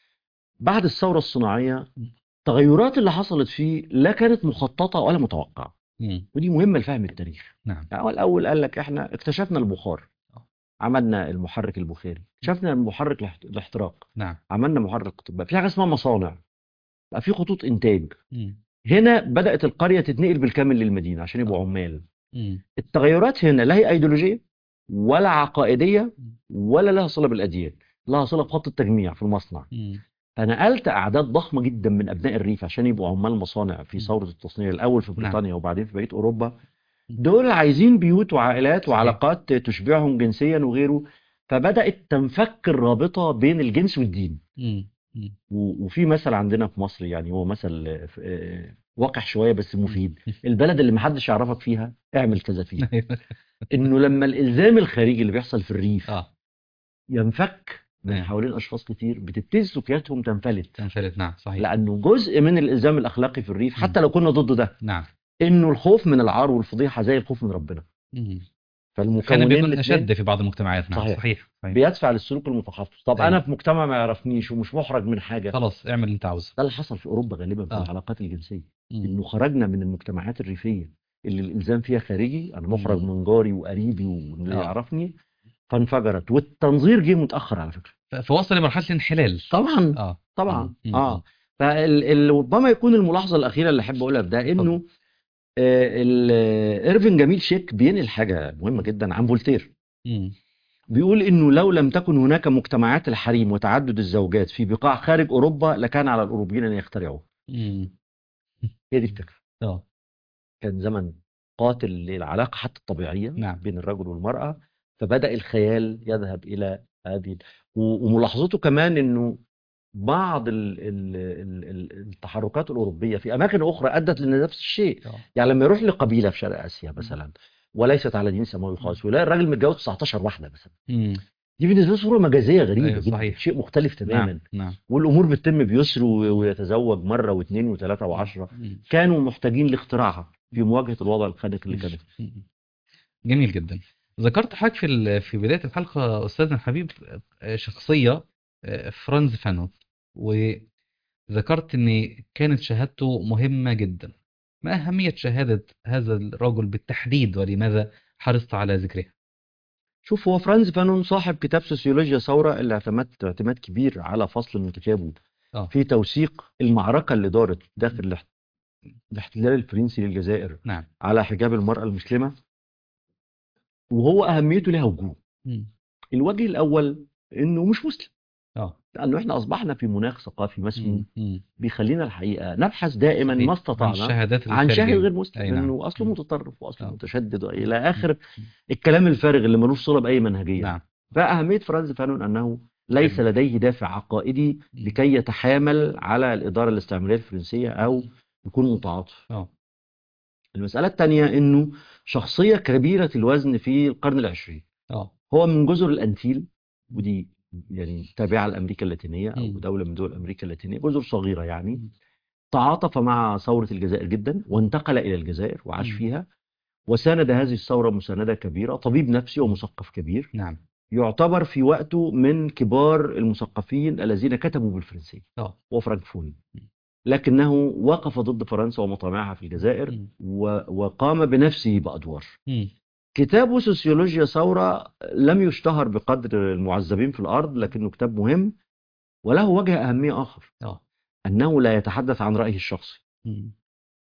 بعد الثوره الصناعيه م. التغيرات اللي حصلت فيه لا كانت مخططه ولا متوقعه مم. ودي مهمه لفهم التاريخ نعم يعني هو الاول قال لك احنا اكتشفنا البخار آه. عملنا المحرك البخاري اكتشفنا المحرك الاحت- الاحتراق نعم عملنا محرك قطب في حاجه اسمها مصانع بقى في خطوط انتاج مم. هنا بدات القريه تتنقل بالكامل للمدينه عشان يبقوا عمال مم. التغيرات هنا لا هي ايديولوجيه ولا عقائديه ولا لها صله بالاديان لها صله بخط التجميع في المصنع مم. فنقلت اعداد ضخمه جدا من ابناء الريف عشان يبقوا عمال مصانع في م. ثوره التصنيع الاول في نعم. بريطانيا وبعدين في بقيه اوروبا دول عايزين بيوت وعائلات صحيح. وعلاقات تشبعهم جنسيا وغيره فبدات تنفك الرابطه بين الجنس والدين مم. مم. و- وفي مثل عندنا في مصر يعني هو مثل آه، ف- آه، وقح شويه بس مفيد البلد اللي محدش يعرفك فيها اعمل كذا فيها انه لما الالزام الخارجي اللي بيحصل في الريف اه ينفك من نعم. حوالين اشخاص كتير بتبتدي سلوكياتهم تنفلت تنفلت نعم صحيح لانه جزء من الالزام الاخلاقي في الريف حتى لو كنا ضد ده نعم انه الخوف من العار والفضيحه زي الخوف من ربنا مم. فالمكونين كان بيكون الاتنين اشد في بعض المجتمعات نعم صحيح. صحيح, صحيح. بيدفع للسلوك المتحفظ طب أيوة. انا في مجتمع ما يعرفنيش ومش محرج من حاجه خلاص اعمل اللي انت عاوزه ده اللي حصل في اوروبا غالبا في آه. العلاقات الجنسيه مم. انه خرجنا من المجتمعات الريفيه اللي الالزام فيها خارجي انا محرج مم. من جاري وقريبي واللي آه. يعرفني فانفجرت والتنظير جه متاخر على فكره ف- فوصل لمرحله الانحلال طبعا اه طبعا مم. اه فربما يكون الملاحظه الاخيره اللي احب اقولها في ده انه آه، ال- آه، ايرفين جميل شيك بينقل حاجه مهمه جدا عن فولتير مم. بيقول انه لو لم تكن هناك مجتمعات الحريم وتعدد الزوجات في بقاع خارج اوروبا لكان على الاوروبيين ان يخترعوه مم. هي دي الفكره اه كان زمن قاتل للعلاقه حتى الطبيعيه نعم. بين الرجل والمراه فبدا الخيال يذهب الى هذه و- وملاحظته كمان انه بعض ال ال ال ال التحركات الاوروبيه في اماكن اخرى ادت لنفس الشيء اه يعني لما يروح لقبيله في شرق اسيا مثلا وليست على دين سماوي خالص ويلاقي الراجل متجوز 19 واحده مثلا مم. دي بالنسبه له صوره مجازيه غريبه أيوة، جدا صحيح. شيء مختلف تماما نعم نعم والامور بتتم بيسر و- ويتزوج مره واثنين وثلاثه وعشره مم. كانوا محتاجين لاختراعها في مواجهه الوضع الخانق اللي كان فيه مم. جميل جدا ذكرت حضرتك في ال- في بداية الحلقة أستاذنا الحبيب آه، شخصية آه، فرانز فانون وذكرت إن كانت شهادته مهمة جدا ما أهمية شهادة هذا الرجل بالتحديد ولماذا حرصت على ذكرها؟ شوف هو فرانز فانون صاحب كتاب سوسيولوجيا ثوره اللي اعتمدت اعتماد كبير على فصل من كتابه اه في توثيق المعركه اللي دارت داخل الاحت- الاحتلال الفرنسي للجزائر نعم على حجاب المراه المسلمه وهو اهميته لها وجوه مم. الوجه الاول انه مش مسلم اه لانه احنا اصبحنا في مناخ ثقافي مسموم مم. مم. بيخلينا الحقيقه نبحث دائما صحيح. ما عن استطعنا الشهادات عن شاهد الخارجية. غير مسلم أي نعم. انه اصله مم. متطرف واصله آه. متشدد الى اخر الكلام الفارغ اللي ملوش صله باي منهجيه نعم فاهميه فرانز فانون انه ليس حلو. لديه دافع عقائدي لكي يتحامل على الاداره الاستعماريه الفرنسيه او يكون متعاطف اه المساله الثانيه انه شخصيه كبيره الوزن في القرن العشرين اه هو من جزر الانتيل ودي يعني تابعه لامريكا اللاتينيه او مم. دوله من دول امريكا اللاتينيه جزر صغيره يعني مم. تعاطف مع ثوره الجزائر جدا وانتقل الى الجزائر وعاش مم. فيها وساند هذه الثوره مسانده كبيره طبيب نفسي ومثقف كبير نعم يعتبر في وقته من كبار المثقفين الذين كتبوا بالفرنسيه اه هو فرانكفوني مم. لكنه وقف ضد فرنسا ومطامعها في الجزائر مم. و- وقام بنفسه بادوار مم. كتابه سوسيولوجيا ثورة لم يشتهر بقدر المعذبين في الأرض لكنه كتاب مهم وله وجه أهمية آخر اه أنه لا يتحدث عن رأيه الشخصي مم.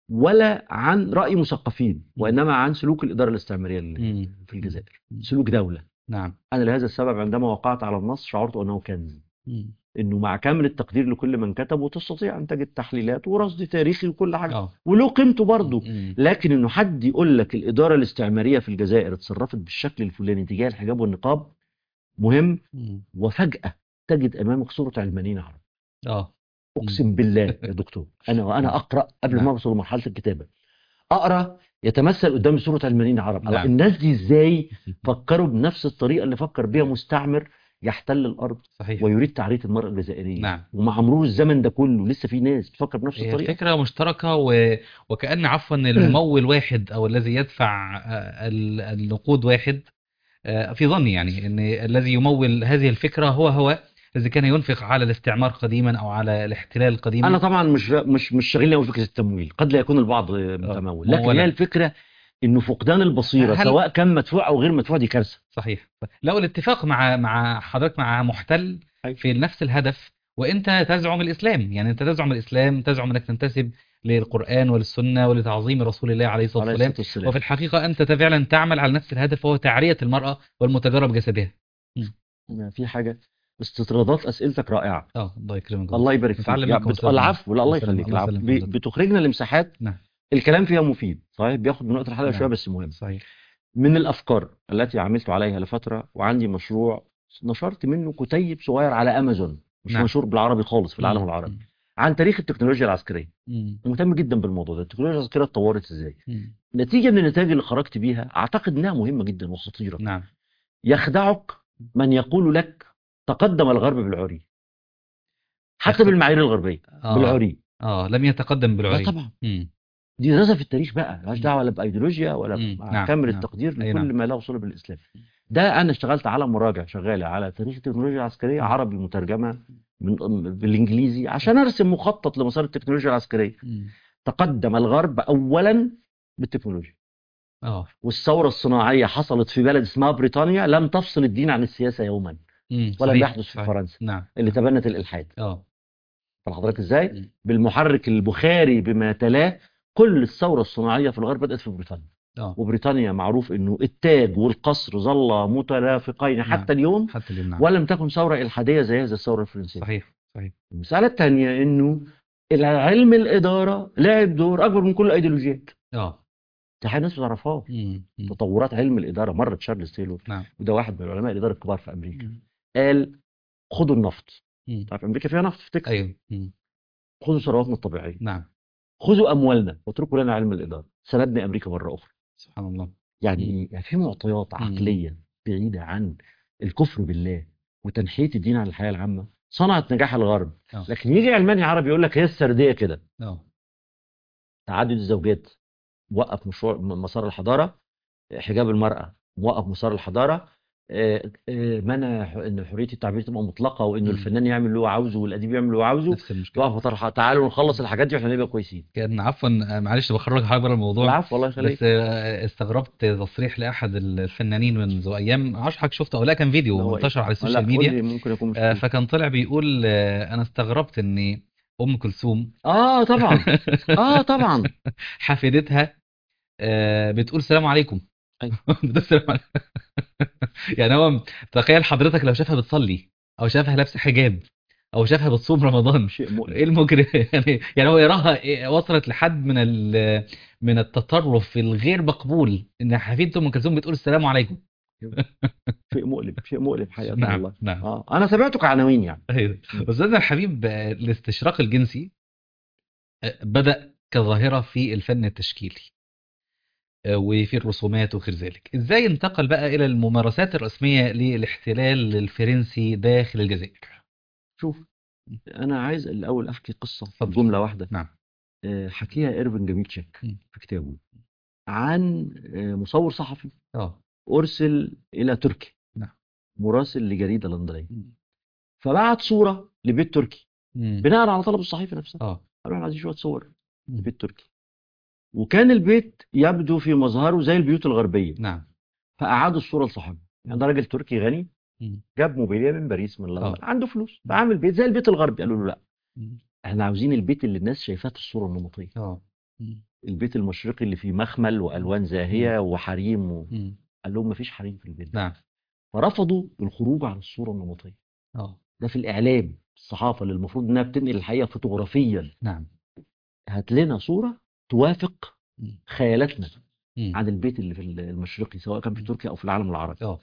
ولا عن رأي مثقفين مم. وإنما عن سلوك الإدارة الاستعمارية اللي مم. في الجزائر مم. سلوك دولة نعم أنا لهذا السبب عندما وقعت على النص شعرت أنه كنز مم. إنه مع كامل التقدير لكل من كتب وتستطيع أن تجد تحليلات ورصد تاريخي وكل حاجة اه وله قيمته برضه مم. لكن انه حد يقول لك الاداره الاستعماريه في الجزائر اتصرفت بالشكل الفلاني تجاه الحجاب والنقاب مهم مم. وفجاه تجد امامك صوره علمانيين عرب اه اقسم بالله يا دكتور انا وانا اقرا قبل نعم. ما اوصل لمرحله الكتابه اقرا يتمثل قدامي صوره علمانيين عرب نعم. الناس دي ازاي فكروا بنفس الطريقه اللي فكر بيها مستعمر يحتل الارض صحيح ويريد تعرية المرأة الجزائرية نعم. ومع مرور الزمن ده كله لسه في ناس بتفكر بنفس هي الطريقة فكرة مشتركة و... وكأن عفوا الممول واحد أو الذي يدفع آه، ال- النقود واحد آه، في ظني يعني أن الذي يمول هذه الفكرة هو هو الذي كان ينفق على الاستعمار قديما أو على الاحتلال قديما انا طبعا مش مش مش شاغلني قوي فكره التمويل قد لا يكون البعض متمول لكن ممولا. هي الفكره انه فقدان البصيره هل- سواء كان مدفوع او غير مدفوع دي كارثه صحيح لو الاتفاق مع مع حضرتك مع محتل أيوة. في نفس الهدف وانت تزعم الاسلام يعني انت تزعم الاسلام تزعم انك تنتسب للقران وللسنه ولتعظيم رسول الله عليه الصلاه عليه والسلام الصلاه والسلام وفي الحقيقه انت فعلا تعمل على نفس الهدف وهو تعريه المراه والمتجره بجسدها ما في حاجه استطرادات اسئلتك رائعه اه الله يكرمك الله يبارك فيك نتعلم يعني منكم بت... أستاذ العفو لا الله وسلم- يخليك الله العفو يسلم ب... حضرتك. بتخرجنا لمساحات نعم الكلام فيها مفيد صحيح بياخد من وقت الحلقه نعم. شويه بس مهم صحيح من الافكار التي عملت عليها لفتره وعندي مشروع نشرت منه كتيب صغير على امازون مش نعم. مشهور بالعربي خالص في العالم مم. العربي عن تاريخ التكنولوجيا العسكريه مم. مهتم جدا بالموضوع ده التكنولوجيا العسكريه اتطورت ازاي مم. نتيجه من النتائج اللي خرجت بيها اعتقد انها مهمه جدا وخطيره نعم يخدعك من يقول لك تقدم الغرب بالعري حتى يخدع- بالمعايير الغربيه اه بالعري اه لم يتقدم لا بالعري طبعا مم. دي دراسه في التاريخ بقى مالهاش دعوه لا بايديولوجيا ولا مم. مع نعم، كامل نعم. التقدير أي لكل نعم. ما له صله بالاسلام ده انا اشتغلت على مراجع شغاله على تاريخ التكنولوجيا العسكريه مم. عربي مترجمه من بالانجليزي عشان ارسم مخطط لمسار التكنولوجيا العسكريه مم. تقدم الغرب اولا بالتكنولوجيا اه والثوره الصناعيه حصلت في بلد اسمها بريطانيا لم تفصل الدين عن السياسه يوما مم. ولم صحيح. يحدث في صحيح. فرنسا نعم اللي تبنت الالحاد اه فحضرتك ازاي مم. بالمحرك البخاري بما تلاه كل الثوره الصناعيه في الغرب بدات في بريطانيا اه وبريطانيا معروف انه التاج والقصر ظلا مترافقين حتى اليوم حتى اليوم نعم ولم تكن ثوره الحاديه زي هذه الثوره الفرنسيه صحيح صحيح المساله الثانيه انه علم الاداره لعب دور اكبر من كل الايديولوجيات اه دي حاجه الناس ما تعرفهاش مم. مم. تطورات علم الاداره مره تشارلز تايلور نعم وده واحد من علماء الاداره الكبار في امريكا مم. قال خدوا النفط مم. تعرف امريكا فيها نفط في تكساس ايوه مم. خدوا ثرواتنا الطبيعيه نعم خذوا اموالنا واتركوا لنا علم الاداره سندني امريكا مره اخرى سبحان الله يعني مم. إيه؟ يعني في معطيات مم. عقليه بعيده عن الكفر بالله وتنحيه الدين عن الحياه العامه صنعت نجاح الغرب اه لكن يجي علماني عربي يقول لك هي السرديه كده اه تعدد الزوجات موقف مشروع م- مسار الحضاره حجاب المراه موقف مسار الحضاره آه، آه، منع ح- ان حريه التعبير تبقى مطلقه وانه مم. الفنان يعمل اللي هو عاوزه والاديب يعمل اللي هو عاوزه نفس المشكله يقف مسار الحضاره تعالوا نخلص الحاجات دي واحنا نبقى كويسين كان عفوا آه، معلش بخرج حاجه بره الموضوع العفو الله يخليك بس آه، استغربت تصريح لاحد الفنانين منذ ايام معرفش حضرتك شفته او لا كان فيديو اللي هو إيه؟ منتشر على لا السوشيال قول ميديا لي ممكن يكون مش آه، فيه. فكان طلع بيقول آه، انا استغربت ان ام كلثوم اه طبعا اه طبعا حفيدتها آه، بتقول سلام عليكم أيوة. بتقول سلام عليكم يعني هو تخيل حضرتك لو شافها بتصلي او شافها لابسه حجاب او شافها بتصوم رمضان شيء مؤلم ايه المجرم يعني يعني هو يراها إيه- وصلت لحد من ال- من التطرف الغير مقبول ان حفيده ام كلثوم بتقول السلام عليكم شيء مؤلم شيء مؤلم حقيقة نعم والله نعم اه انا سمعته كعناوين يعني أيوة. استاذنا الحبيب آه، الاستشراق الجنسي آه، بدأ كظاهرة في الفن التشكيلي آه، وفي الرسومات وغير ذلك ازاي انتقل بقى الى الممارسات الرسمية للاحتلال الفرنسي داخل الجزائر شوف انا عايز الاول احكي قصه في اتفضل. جمله واحده نعم آه، حكيها ايرفين جميتشيك مم. في كتابه عن آه، مصور صحفي اه ارسل الى تركيا نعم. مراسل لجريده لندنيه مم. فبعت صوره لبيت تركي مم. بناء على طلب الصحيفه نفسها اه قالوا احنا عايزين شويه صور مم. لبيت تركي وكان البيت يبدو في مظهره زي البيوت الغربيه نعم فاعادوا الصوره لصاحبه يعني ده راجل تركي غني مم. جاب موبيليا من باريس من لندن آه. عنده فلوس فعامل بيت زي البيت الغربي قالوا له لا مم. احنا عاوزين البيت اللي الناس شايفاه في الصوره النمطيه اه مم. البيت المشرقي اللي فيه مخمل والوان زاهيه وحريم و... مم. قال لهم مفيش حريم في البيت ده نعم فرفضوا الخروج عن الصوره النمطيه اه ده في الاعلام الصحافه اللي المفروض انها بتنقل الحقيقه فوتوغرافيا نعم هات لنا صوره توافق مم. خيالاتنا مم. عن البيت اللي في المشرقي سواء كان في تركيا او في العالم العربي اه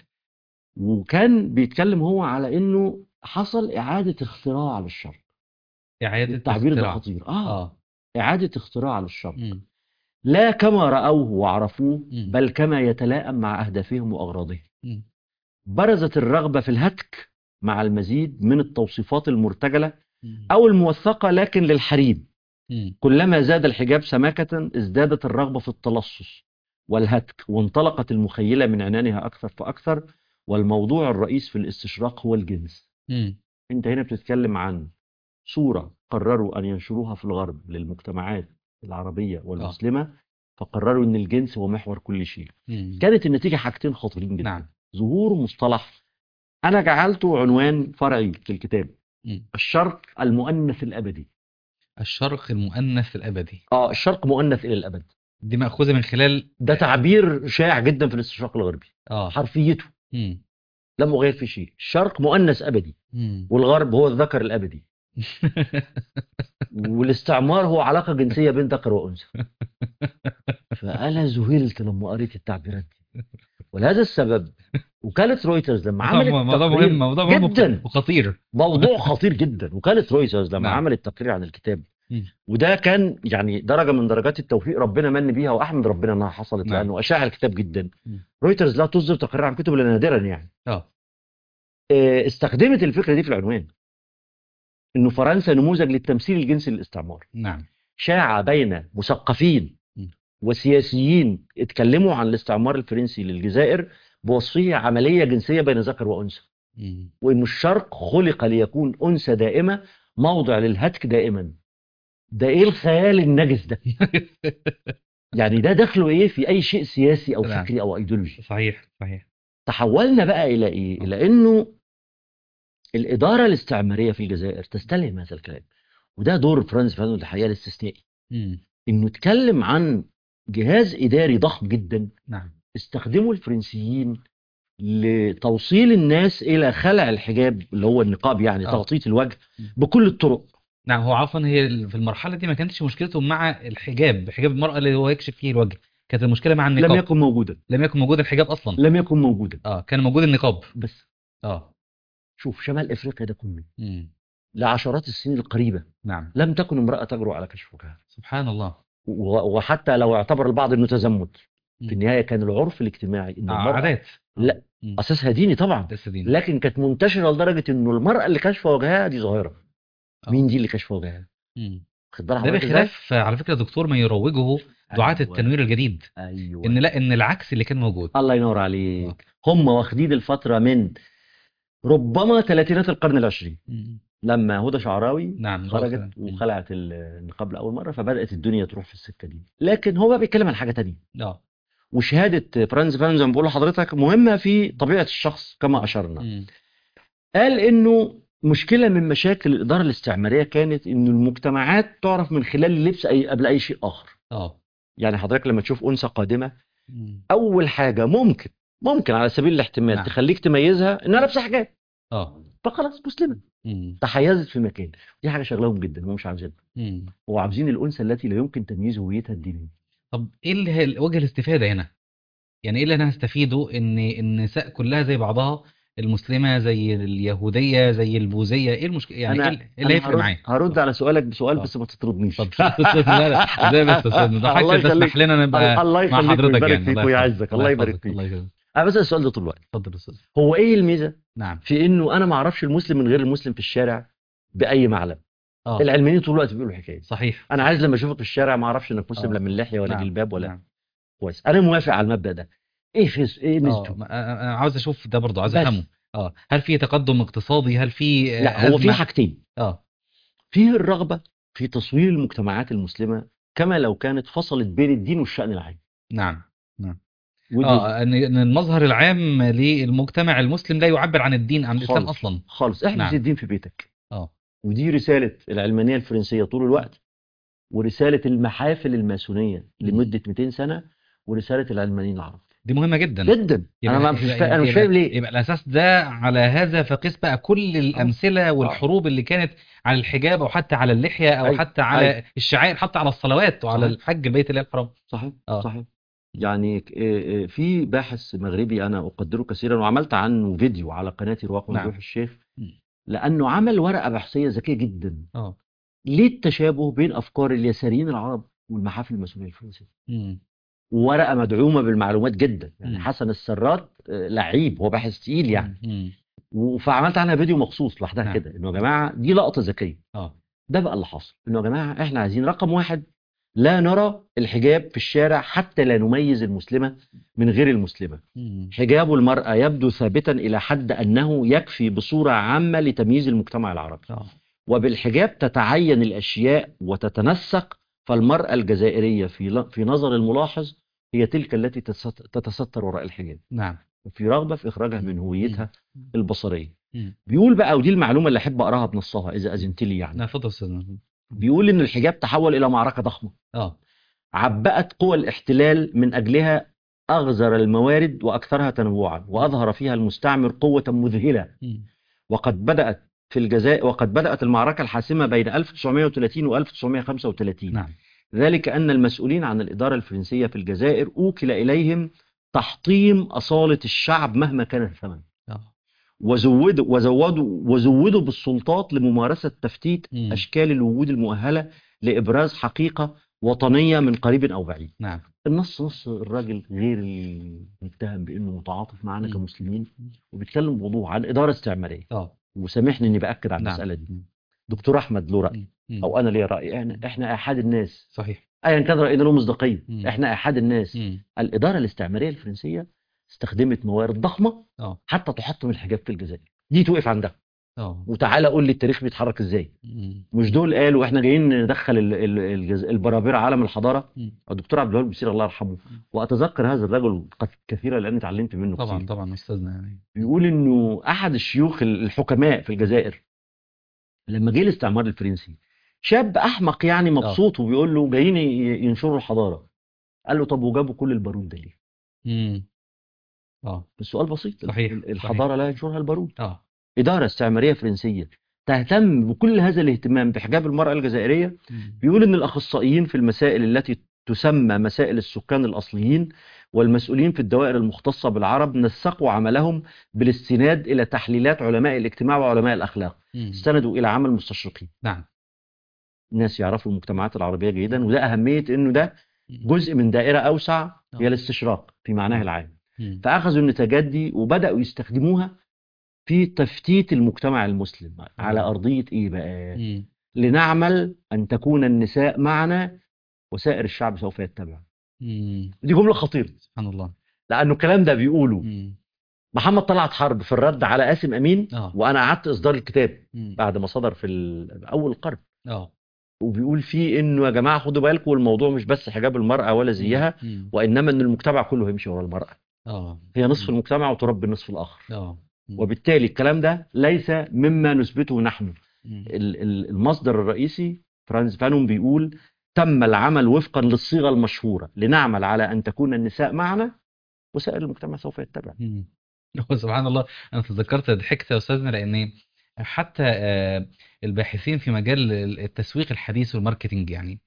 وكان بيتكلم هو على انه حصل اعاده اختراع للشرق اعادة التعبير ده اختراع. خطير اه اه اعاده اختراع للشرق مم. لا كما راوه وعرفوه مم. بل كما يتلائم مع اهدافهم واغراضهم مم. برزت الرغبه في الهتك مع المزيد من التوصيفات المرتجله مم. او الموثقه لكن للحريم مم. كلما زاد الحجاب سماكه ازدادت الرغبه في التلصص والهتك وانطلقت المخيله من عنانها اكثر فاكثر والموضوع الرئيس في الاستشراق هو الجنس مم. انت هنا بتتكلم عن صورة قرروا أن ينشروها في الغرب للمجتمعات العربية والمسلمة فقرروا أن الجنس هو محور كل شيء مم. كانت النتيجة حاجتين خطيرين جدا نعم ظهور مصطلح أنا جعلته عنوان فرعي في الكتاب مم. الشرق المؤنث الأبدي الشرق المؤنث الأبدي اه الشرق مؤنث إلى الأبد دي مأخوذة من خلال ده تعبير شائع جدا في الاستشراق الغربي اه حرفيته مم. لم أغير فيه شيء الشرق مؤنث أبدي مم. والغرب هو الذكر الأبدي والاستعمار هو علاقة جنسية بين ذكر وأنثى فأنا ذهلت لما قريت التعبيرات دي ولهذا السبب وكالة رويترز لما عملت موضوع موضوع تقرير مهم موضوع مهم جدا وخطير موضوع خطير جدا وكالة رويترز لما نعم. عملت تقرير عن الكتاب مم. وده كان يعني درجة من درجات التوفيق ربنا من بيها وأحمد ربنا إنها حصلت نعم. لأنه أشاع الكتاب جدا مم. رويترز لا تصدر تقرير عن كتب إلا نادرا يعني اه آه، استخدمت الفكرة دي في العنوان إنه فرنسا نموذج للتمثيل الجنسي للاستعمار نعم شاع بين مثقفين م. وسياسيين اتكلموا عن الاستعمار الفرنسي للجزائر بوصفه عملية جنسية بين ذكر وأنثى مم. وإن الشرق خلق ليكون أنثى دائمة موضع للهتك دائما ده إيه الخيال النجس ده يعني ده دخله إيه في أي شيء سياسي أو نعم. فكري أو أيديولوجي صحيح صحيح تحولنا بقى إلى إيه إلى إنه الإدارة الاستعمارية في الجزائر تستلهم هذا الكلام وده دور فرانس فانو الحقيقة الاستثنائي مم. انه اتكلم عن جهاز اداري ضخم جدا نعم استخدمه الفرنسيين لتوصيل الناس الى خلع الحجاب اللي هو النقاب يعني آه. تغطيه الوجه م. بكل الطرق نعم هو عفوا هي ال- في المرحلة دي ما كانتش مشكلتهم مع الحجاب حجاب المرأة اللي هو يكشف فيه الوجه كانت المشكلة مع النقاب لم يكن موجودا لم يكن موجود الحجاب أصلا لم يكن موجودا اه كان موجود النقاب بس اه شوف شمال افريقيا ده كله مم. لعشرات السنين القريبه نعم لم تكن امراه تجرؤ على كشف وجهها سبحان الله و- وحتى لو اعتبر البعض انه تزمت مم. في النهايه كان العرف الاجتماعي ان آه، المراه عادات لا. مم. اساسها ديني طبعا لسه دين لكن كانت منتشره لدرجه انه المراه اللي كشف وجهها دي ظاهره آه. مين دي اللي كشف وجهها مم. خد بالك ده حضرتك إزاي؟ بخلاف على فكرة دكتور ما يروجه دعاة أيوة. التنوير الجديد ايوه ان لا ان العكس اللي كان موجود الله ينور عليك هم واخدين الفتره من ربما ثلاثينات القرن العشرين مم. لما هدى شعراوي نعم خرجت مم. وخلعت ال- النقاب لاول مره فبدات الدنيا تروح في السكه دي لكن هو بقى بيتكلم عن حاجه تانية اه وشهاده فرانز فان زي ما بقول لحضرتك مهمه في طبيعه الشخص كما اشرنا مم. قال انه مشكله من مشاكل الاداره الاستعماريه كانت انه المجتمعات تعرف من خلال اللبس اي قبل اي شيء اخر اه يعني حضرتك لما تشوف انثى قادمه مم. اول حاجه ممكن ممكن على سبيل الاحتمال نعم. تخليك تميزها انها لابسه حجاب اه فخلاص مسلمه مم. تحيزت في مكان دي حاجه شغلهم جدا هم مش عاوزينها مم. هو عاوزين الانثى التي لا يمكن تمييز هويتها الدينيه طب ايه اللي هي وجه الاستفادة هنا يعني ايه اللي انا هستفيده ان النساء كلها زي بعضها المسلمة زي اليهودية زي البوذية ايه المشكلة يعني انا ايه اللي- إيه اللي أنا هيفرق هرد, معايا هرد على سؤالك بسؤال آه. بس ما تطردنيش اتفضل لا لا ازاي بس يا استاذ ده الله حضرتك يخليك. تسمح لنا نبقى الله مع يخليك حضرتك ويبارك يعني فيك الله ويعزك يحفظك، الله يبارك يحفظك، فيك الله يجزاك انا بسال السؤال ده طول الوقت اتفضل يا استاذ هو ايه الميزه نعم في انه انا ما اعرفش المسلم من غير المسلم في الشارع باي معلم اه العلمانيين طول الوقت بيقولوا الحكايه دي. صحيح انا عايز لما اشوفك في الشارع ما اعرفش انك مسلم آه. لا من لحيه ولا نعم، جلباب ولا نعم. كويس انا موافق على المبدا ده ايه فيس ايه اه ميزته ما- انا أنا عاوز اشوف ده برضه عاوز بس. افهمه اه هل في تقدم اقتصادي هل في آه، لا هو في أزمة؟ حاجتين اه في الرغبه في تصوير المجتمعات المسلمه كما لو كانت فصلت بين الدين والشان العام نعم ودي اه ان إن المظهر العام للمجتمع المسلم لا يعبر عن الدين عن الاسلام خالص. اصلا خالص احفظ نعم. الدين في بيتك اه ودي رساله العلمانيه الفرنسيه طول الوقت ورساله المحافل الماسونيه لمده 200 سنه ورساله العلمانيين العرب دي مهمه جدا جدا انا ما مش فا... انا مش فاهم ليه يبقى الاساس ده على هذا فقيس بقى كل الامثله والحروب اللي كانت على الحجاب او حتى على اللحيه او أيوة. حتى على أيوة. الشعائر حتى على الصلوات وعلى صحيح. الحج البيت الله الحرام صحيح آه. صحيح يعني ك- آه، آه، في باحث مغربي انا اقدره كثيرا وعملت عنه فيديو على قناتي رواق نعم. ممدوح الشيخ مم. لانه عمل ورقه بحثيه ذكيه جدا اه ليه التشابه بين افكار اليساريين العرب والمحافل الماسونيه الفرنسيه مم. ورقه مدعومه بالمعلومات جدا يعني مم. حسن السرات آه، لعيب هو باحث تقيل يعني مم. و- فعملت عنها فيديو مخصوص لوحدها نعم. كده انه يا جماعه دي لقطه ذكيه اه ده بقى اللي حاصل انه يا جماعه احنا عايزين رقم واحد لا نرى الحجاب في الشارع حتى لا نميز المسلمه من غير المسلمه مم. حجاب المراه يبدو ثابتا الى حد انه يكفي بصوره عامه لتمييز المجتمع العربي اه وبالحجاب تتعين الاشياء وتتنسق فالمراه الجزائريه في ل- في نظر الملاحظ هي تلك التي تتست- تتستر وراء الحجاب نعم وفي رغبه في اخراجها من هويتها البصريه مم. بيقول بقى ودي المعلومه اللي احب اقراها بنصها اذا اذنت لي يعني لا اتفضل يا استاذ بيقول ان الحجاب تحول الى معركه ضخمه اه عبأت قوى الاحتلال من اجلها اغزر الموارد واكثرها تنوعا واظهر فيها المستعمر قوه مذهله مم. وقد بدأت في الجزائر وقد بدأت المعركة الحاسمة بين 1930 و 1935 نعم ذلك أن المسؤولين عن الإدارة الفرنسية في الجزائر أوكل إليهم تحطيم أصالة الشعب مهما كان الثمن اه وزودوا وزودوا وزودوا بالسلطات لممارسة تفتيت مم. أشكال الوجود المؤهلة لإبراز حقيقة وطنية من قريب أو بعيد نعم النص نص الراجل غير المتهم بأنه متعاطف معنا مم. كمسلمين وبيتكلم بوضوح عن إدارة استعمارية اه وسامحني اني باكد على نعم. المساله دي مم. دكتور احمد له راي مم. او انا ليا راي احنا احنا احد الناس صحيح ايا كان راينا له مصداقيه مم. احنا احد الناس مم. الاداره الاستعماريه الفرنسيه استخدمت موارد ضخمه اه حتى تحطم الحجاب في الجزائر دي توقف عندها اه وتعالى قول لي التاريخ بيتحرك ازاي مم. مش دول قالوا احنا جايين ندخل ال- ال- الجز... البرابره عالم الحضاره مم. الدكتور عبد الوهاب بصير الله يرحمه واتذكر هذا الرجل قد كثيرا لاني اتعلمت منه طبعا كتير. طبعا استاذنا يعني بيقول انه احد الشيوخ الحكماء في الجزائر لما جه الاستعمار الفرنسي شاب احمق يعني مبسوط وبيقول له جايين ي- ينشروا الحضاره قال له طب وجابوا كل البارود ده ليه؟ مم. اه السؤال بسيط صحيح، ال- الحضاره لا ينشرها البارود اه اداره استعماريه فرنسيه تهتم بكل هذا الاهتمام بحجاب المرأة الجزائرية مم. بيقول ان الاخصائيين في المسائل التي تسمى مسائل السكان الاصليين والمسؤولين في الدوائر المختصه بالعرب نسقوا عملهم بالاستناد الى تحليلات علماء الاجتماع وعلماء الاخلاق مم. استندوا الى عمل مستشرقين نعم الناس يعرفوا المجتمعات العربيه جيدا وده اهميه انه ده مم. جزء من دائره اوسع هي آه. الاستشراق في معناه آه. العام مم. فاخذوا النتاجات دي وبداوا يستخدموها في تفتيت المجتمع المسلم على ارضيه ايه بقى مم. لنعمل ان تكون النساء معنا وسائر الشعب سوف يتبع مم. دي جمله خطيره سبحان الله لانه الكلام ده بيقوله مم. محمد طلعت حرب في الرد على قاسم امين اه وانا قعدت اصدار الكتاب مم. بعد ما صدر في ال- اول القرن اه وبيقول فيه انه يا جماعه خدوا بالكم الموضوع مش بس حجاب المراه ولا زيها مم. وانما ان المجتمع كله هيمشي ورا المراه اه هي نصف المجتمع وتربي النصف الاخر اه مم. وبالتالي الكلام ده ليس مما نثبته نحن مم. ال- ال- المصدر الرئيسي فرانز فانون بيقول تم العمل وفقا للصيغه المشهوره لنعمل على ان تكون النساء معنا وسائر المجتمع سوف يتبع مم. هو سبحان الله انا تذكرت ضحكت يا استاذنا لان حتى آه، الباحثين في مجال التسويق الحديث والماركتينج يعني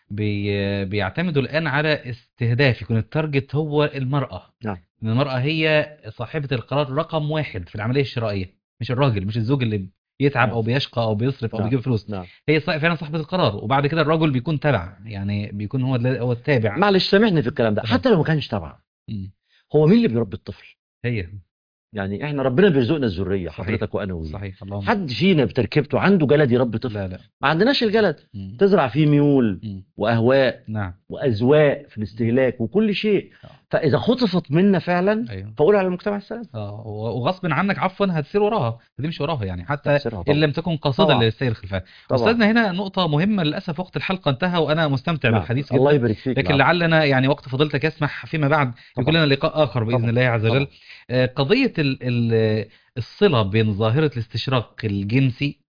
بي بيعتمدوا الان على استهداف يكون التارجت هو المراه نعم. ان المراه هي صاحبه القرار رقم واحد في العمليه الشرائيه مش الراجل مش الزوج اللي يتعب نعم. او بيشقى او بيصرف او نعم. بيجيب فلوس نعم هي صا- فعلا صاحبه القرار وبعد كده الرجل بيكون تبع يعني بيكون هو الل- هو التابع معلش سامحني في الكلام ده طبعا. حتى لو ما كانش تبع مم. هو مين اللي بيربي الطفل هي يعني احنا ربنا بيرزقنا الذريه صحيح. حضرتك وانا وانت صحيح اللهم حد فينا بتركيبته عنده جلد يربي طفل لا لا ما عندناش الجلد مم. تزرع فيه ميول مم. واهواء نعم واذواق في الاستهلاك وكل شيء آه. فاذا خطفت منا فعلا ايوه فقول على المجتمع السلام اه و- وغصب عنك عفوا هتسير وراها هتمشي وراها يعني حتى تأثيرها ان طبعا لم تكن قاصده طبعا. للسير الخلفاء طبعا استاذنا هنا نقطه مهمه للاسف وقت الحلقه انتهى وانا مستمتع نعم. بالحديث الله جدا يبارك فيك لكن نعم. لعلنا يعني وقت فضيلتك يسمح فيما بعد يكون طبعا. لنا لقاء اخر باذن طبعا. الله عز وجل طبعا. آه، قضيه ال- ال- الصله بين ظاهره الاستشراق الجنسي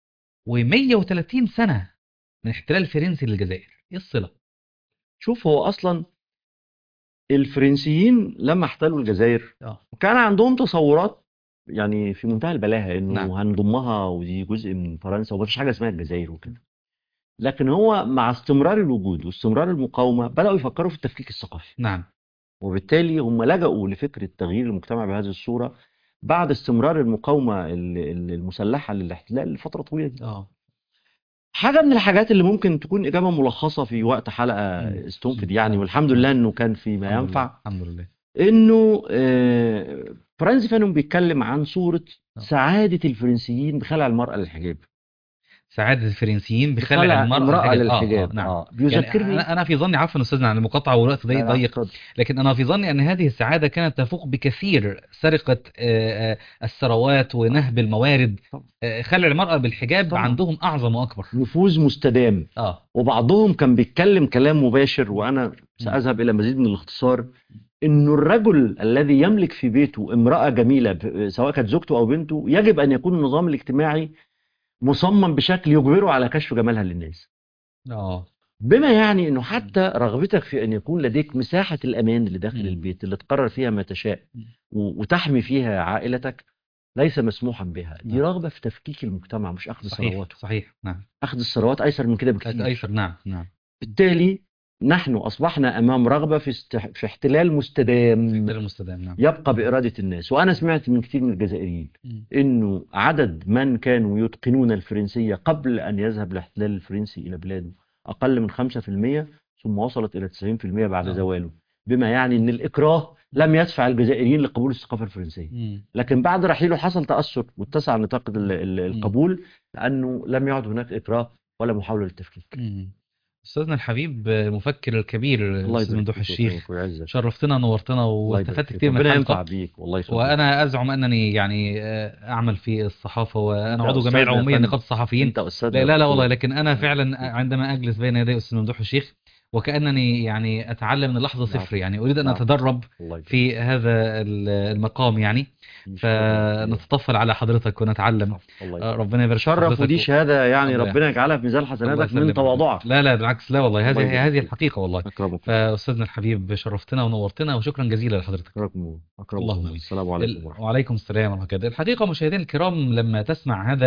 و130 سنه من احتلال فرنسي للجزائر ايه الصله شوف هو اصلا الفرنسيين لما احتلوا الجزائر اه كان عندهم تصورات يعني في منتهى البلاهه انه نعم. هنضمها ودي جزء من فرنسا ومفيش حاجه اسمها الجزائر وكده لكن هو مع استمرار الوجود واستمرار المقاومه بداوا يفكروا في التفكيك الثقافي نعم وبالتالي هم لجأوا لفكره تغيير المجتمع بهذه الصوره بعد استمرار المقاومه ال- ال- المسلحه للاحتلال لفتره طويله جدا. اه حاجه من الحاجات اللي ممكن تكون اجابه ملخصه في وقت حلقه مم. استنفد يعني والحمد لله انه كان في ما الحمد ينفع لله. الحمد لله انه آه، فرانز فانون بيتكلم عن صوره آه. سعاده الفرنسيين بخلع المراه للحجاب سعاده الفرنسيين بخلع بخلع المراه امراه الحجاب. للحجاب اه, آه نعم اه يعني بيذكرني انا انا في ظني عفوا استاذنا عن المقاطعه والوقت ضيق لا، لا، ضيق اتفضل. لكن أنا في ظني أن هذه السعادة كانت تفوق بكثير سرقة آه، آه، الثروات ونهب الموارد طبعا. آه، خلع المرأة بالحجاب طبعا. عندهم أعظم وأكبر نفوذ مستدام آه وبعضهم كان بيتكلم كلام مباشر وانا ساذهب الى مزيد من الاختصار انه الرجل الذي يملك في بيته امراه جميله ب- سواء كانت زوجته او بنته يجب ان يكون النظام الاجتماعي مصمم بشكل يجبره على كشف جمالها للناس آه بما يعني انه حتى رغبتك في ان يكون لديك مساحه الامان اللي داخل مم. البيت اللي تقرر فيها ما تشاء مم. و- وتحمي فيها عائلتك ليس مسموحا بها دي نعم. رغبه في تفكيك المجتمع مش اخذ صحيح ثرواته صحيح نعم اخذ الثروات ايسر من كده بكثير أيسر نعم نعم بالتالي نحن اصبحنا امام رغبه في استح... في احتلال مستدام غير المستدام نعم يبقى باراده الناس وانا سمعت من كثير من الجزائريين مم. انه عدد من كانوا يتقنون الفرنسيه قبل ان يذهب الاحتلال الفرنسي الى بلاده اقل من 5% ثم وصلت الى 90% بعد آه. زواله بما يعني ان الاكراه لم يدفع الجزائريين لقبول الثقافه الفرنسيه مم. لكن بعد رحيله حصل تاثر واتسع نطاق ال- ال- القبول لانه لم يعد هناك اكراه ولا محاوله للتفكيك مم. أستاذنا الحبيب المفكر الكبير الله الأستاذ يبارك ممدوح فيك الشيخ ويكرمك ويعزك شرفتنا نورتنا الله يبارك واستفدت فيك. كتير من ربنا الحلقة ينفع بيك والله يخليك وأنا أزعم أنني يعني آه، أعمل في الصحافة وأنا أنت عضو جمعية أستاذنا يا العمومية فندم. لنقابة الصحفيين انت استاذ لا لا لا والله لكن انا فعلا عندما اجلس بين يدي استاذ ممدوح الشيخ وكانني يعني اتعلم من اللحظه نعم. صفر يعني اريد ان نعم. اتدرب الله يبارك في هذا ال- المقام يعني فيك. الله فنتطفل على حضرتك ونتعلم يبارك آه، فيك. ربنا يبارك في شرف حضرتك ودي شهاده يعني الله ربنا يجعلها في ميزان الله حسناتك من يسلمك. تواضعك لا لا بالعكس لا والله الله هذه يبارك هذه فيك. الحقيقه والله اكرمك فاستاذنا الحبيب شرفتنا ونورتنا وشكرا جزيلا لحضرتك اكرمكم اكرمكم اللهم آمين. السلام عليكم ال- ورحمه وعليكم السلام ورحمة الله وبركاته الحقيقة مشاهدينا الكرام لما تسمع هذا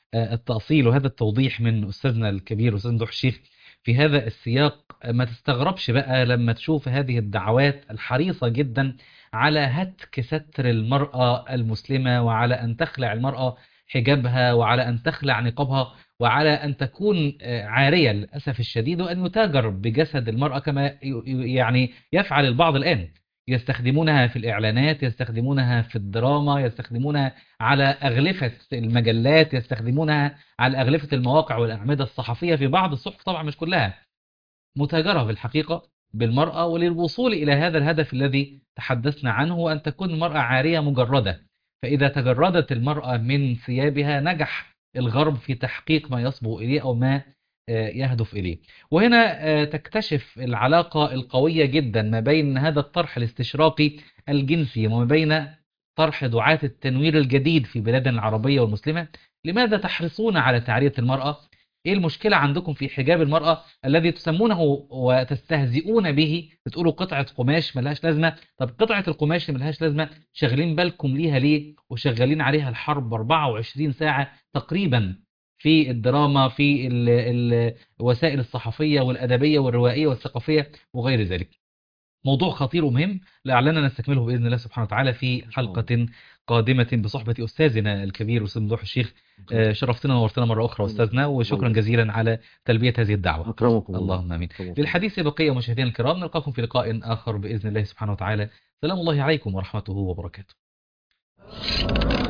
آه، التأصيل وهذا التوضيح من أستاذنا الكبير أستاذ ممدوح الشيخ في هذا السياق آه، ما تستغربش بقى لما تشوف هذه الدعوات الحريصة جدا على هتك ستر المرأة المسلمة وعلى أن تخلع المرأة حجابها وعلى أن تخلع نقابها وعلى أن تكون آه، عارية للأسف الشديد وأن يتاجر بجسد المرأة كما ي- ي- يعني يفعل البعض الآن يستخدمونها في الإعلانات يستخدمونها في الدراما يستخدمونها على أغلفة المجلات يستخدمونها على أغلفة المواقع والأعمدة الصحفية في بعض الصحف طبعا مش كلها متاجرة في الحقيقة بالمرأة وللوصول إلى هذا الهدف الذي تحدثنا عنه وأن تكون المرأة عارية مجردة فإذا تجردت المرأة من ثيابها نجح الغرب في تحقيق ما يصبو إليه أو ما آه، يهدف إليه وهنا آه، تكتشف العلاقة القوية جدا ما بين هذا الطرح الاستشراقي الجنسي وما بين طرح دعاة التنوير الجديد في بلادنا العربية والمسلمة لماذا تحرصون على تعرية المرأة؟ ايه المشكلة عندكم في حجاب المرأة الذي تسمونه وتستهزئون به بتقولوا قطعة قماش ملهاش لازمة طب قطعة القماش اللي ملهاش لازمة شغالين بالكم ليها ليه وشغالين عليها الحرب 24 ساعة تقريبا في الدراما في ال- ال- الوسائل الصحفية والأدبية والروائية والثقافية وغير ذلك موضوع خطير ومهم لعلنا نستكمله بإذن الله سبحانه وتعالى في إن شاء الله. حلقة قادمة بصحبة أستاذنا الكبير أستاذ ممدوح الشيخ آه، شرفتنا ونورتنا مرة أخرى أستاذنا وشكرا الله. جزيلا على تلبية هذه الدعوة أكرمكم الله اللهم آمين أكرمكم. للحديث بقية مشاهدينا الكرام نلقاكم في لقاء آخر بإذن الله سبحانه وتعالى سلام الله عليكم ورحمته وبركاته